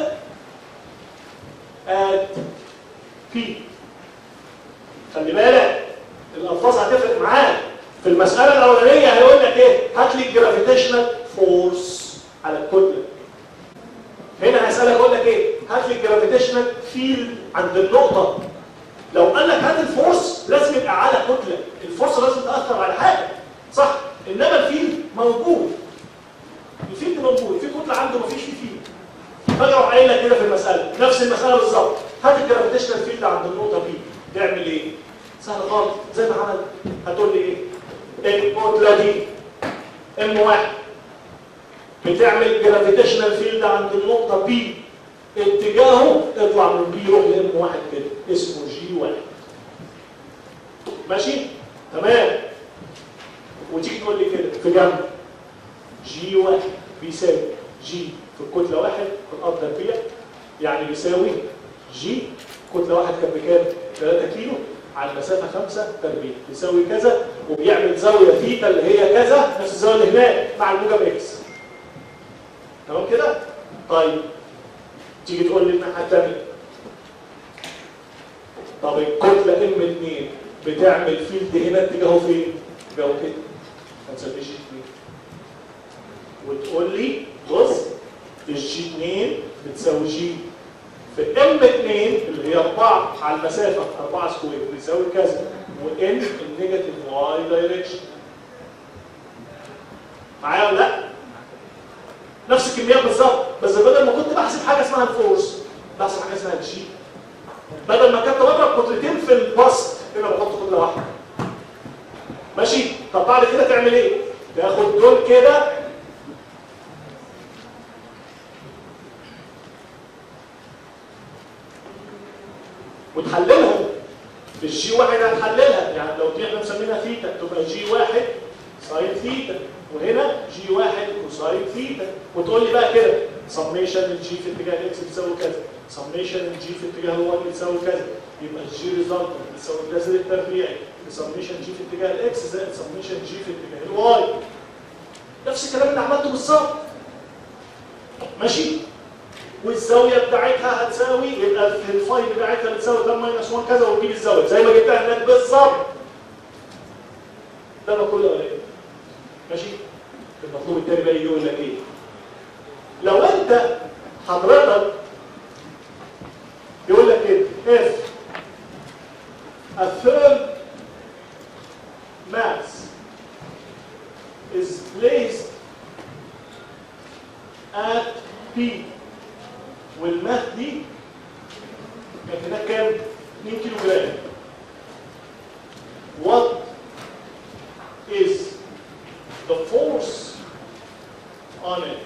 at P خلي بالك الالفاظ هتفرق معاك في المساله الاولانيه هيقول لك ايه هات لي الجرافيتيشنال فورس على الكتله هنا هيسالك يقول لك ايه هات لي الجرافيتيشنال فيلد عند النقطه لو قال لك هات الفورس لازم يبقى على كتله الفورس لازم تاثر على حاجه صح انما الفيلد موجود الفيلد موجود في كتله عنده مفيش فيه فيلد فاجي اروح قايل لك كده في المساله نفس المساله بالظبط هات الجرافيتيشنال فيلد عند النقطه بي تعمل ايه؟ سهل خالص زي ما عمل هتقول لي ايه؟ الكتله دي ام واحد بتعمل جرافيتيشنال فيلد عند النقطه بي اتجاهه اطلع من بي يروح لام واحد كده اسمه جي واحد ماشي؟ تمام وتيجي تقول لي كده في جنب جي واحد بيساوي جي في الكتله واحد في الارض تربيع يعني بيساوي جي كتله واحد كان بكام؟ 3 كيلو على المسافه 5 تربيع يساوي كذا وبيعمل زاويه ثيتا اللي هي كذا نفس الزاويه اللي هناك مع الموجب اكس تمام كده؟ طيب تيجي تقول لي الناحيه الثانيه طب الكتله ام 2 بتعمل فيلد هنا اتجاهه فين؟ اتجاهه كده هتساوي جي 2 وتقول لي بص الجي 2 بتساوي جي في ام 2 اللي هي 4 على المسافه 4 سكوير بيساوي كذا وان النيجاتيف واي دايركشن معايا ولا لا؟ نفس الكميات بالظبط بس بدل ما كنت بحسب حاجه اسمها الفورس بحسب حاجه اسمها الجي بدل ما كنت بضرب كتلتين في البسط هنا بحط كتله واحده ماشي طب بعد كده تعمل ايه تاخد دول كده وتحللهم الجي واحد هتحللها يعني لو دي احنا مسمينها ثيتا تبقى جي واحد ساين ثيتا وهنا جي واحد كوساين ثيتا وتقول لي بقى كده سميشن الجي في اتجاه الاكس بتساوي كذا سميشن الجي في اتجاه الواي بتساوي كذا يبقى الجي ريزلت بتساوي الجذر التربيعي سميشن جي في اتجاه الاكس زائد سميشن جي في اتجاه الواي نفس الكلام اللي عملته بالظبط ماشي والزاويه بتاعتها هتساوي يبقى في الفاي بتاعتها بتساوي 8 ماينس 1 كذا وتجيب الزاويه زي ما جبتها هناك بالظبط ده كله قليل ماشي المطلوب التاني بقى يجي يقول لك ايه لو انت حضرتك يقول لك كده if a third mass is placed at P والماث دي كان هناك كام 2 كيلو جرام what is the force on it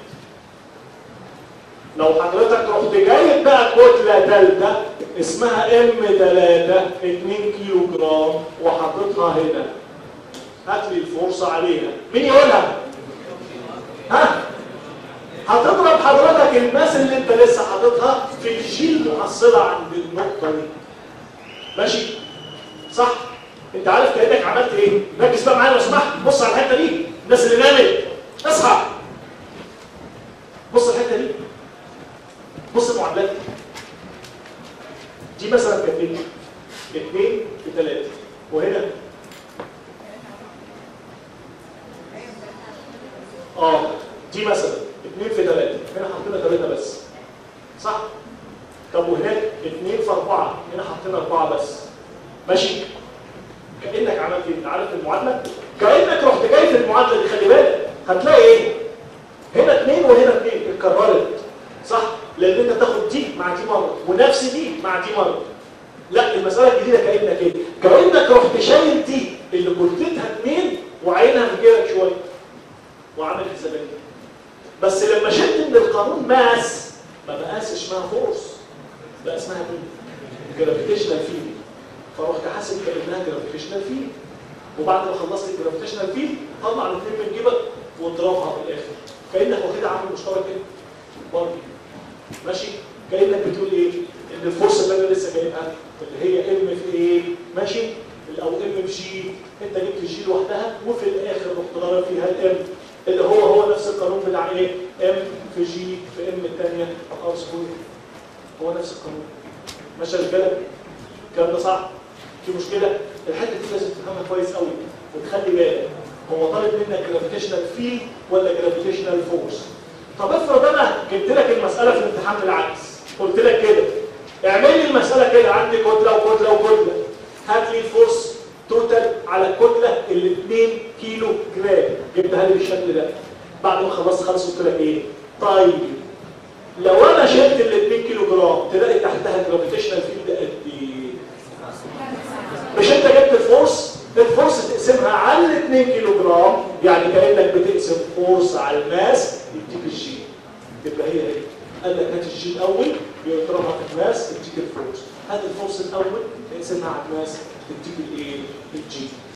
لو حضرتك رحت جايب بقى كتلة تالتة اسمها ام 3 2 كيلو جرام وحاططها هنا هات لي الفرصة عليها مين يقولها؟ ها؟ هتضرب حضرتك الماس اللي انت لسه حاططها في الجي المحصلة عند النقطة دي ماشي؟ صح؟ انت عارف كأنك عملت ايه؟ ركز بقى معايا لو سمحت بص على الحتة دي الناس اللي نامت اصحى بص الحتة دي بص المعادلات دي مثلا كانت ايه؟ 2 في 3 وهنا اه دي مثلا 2 في 3 هنا حطينا 3 بس صح؟ طب وهناك 2 في 4 هنا حطينا 4 بس ماشي؟ كانك عملت ايه؟ انت عارف المعادله؟ كانك رحت جاي في المعادله دي خلي بالك هتلاقي ايه؟ هنا 2 وهنا 2 اتكررت صح؟ لان انت تاخد دي مع دي مره ونفس دي مع دي مره لا المساله الجديده كانك ايه؟ كانك رحت شايل دي اللي كتلتها 2 وعينها في جيبك شويه وعامل حسابات بس لما شلت من القانون ماس ما بقاش اسمها فورس بقى اسمها ايه؟ جرافيتيشنال فيلد فرحت حاسب كانها جرافيتيشنال فيلد وبعد ما خلصت الجرافيتيشنال فيلد طلع الاثنين من جيبك واضربها في الاخر كانك واخدها عامل مشترك كده برضه ماشي كانك بتقول ايه ان الفرصه اللي انا لسه جايبها اللي هي ام في ايه ماشي او ام في جي انت جبت الجي لوحدها وفي الاخر رحت ضارب فيها الام اللي هو هو نفس القانون بتاع ايه ام في جي في ام الثانيه ار سكوير هو نفس القانون ماشي يا رجاله الكلام ده صح في مشكله الحته دي لازم تفهمها كويس قوي وتخلي بالك هو طالب منك جرافيتيشنال فيلد ولا جرافيتيشنال فورس طب افرض انا جبت لك المساله في الامتحان بالعكس قلت لك كده اعمل لي المساله كده عندي كتله وكتله وكتله هات لي الفورس توتال على الكتله اللي 2 كيلو جرام جبتها لي بالشكل ده بعد ما خلصت خلص قلت لك ايه طيب لو انا شلت ال 2 كيلو جرام تلاقي تحتها الجرافيتيشنال فيلد قد ايه مش انت جبت الفورس الفورس تقسمها على ال 2 كيلو جرام يعني كانك بتقسم فورس على الماس يديك الجي تبقى هي ايه قال لك هات الجي الاول بيضربها في الماس تديك الفورس هات الفورس الاول اقسمها على الماس تديك الايه الجي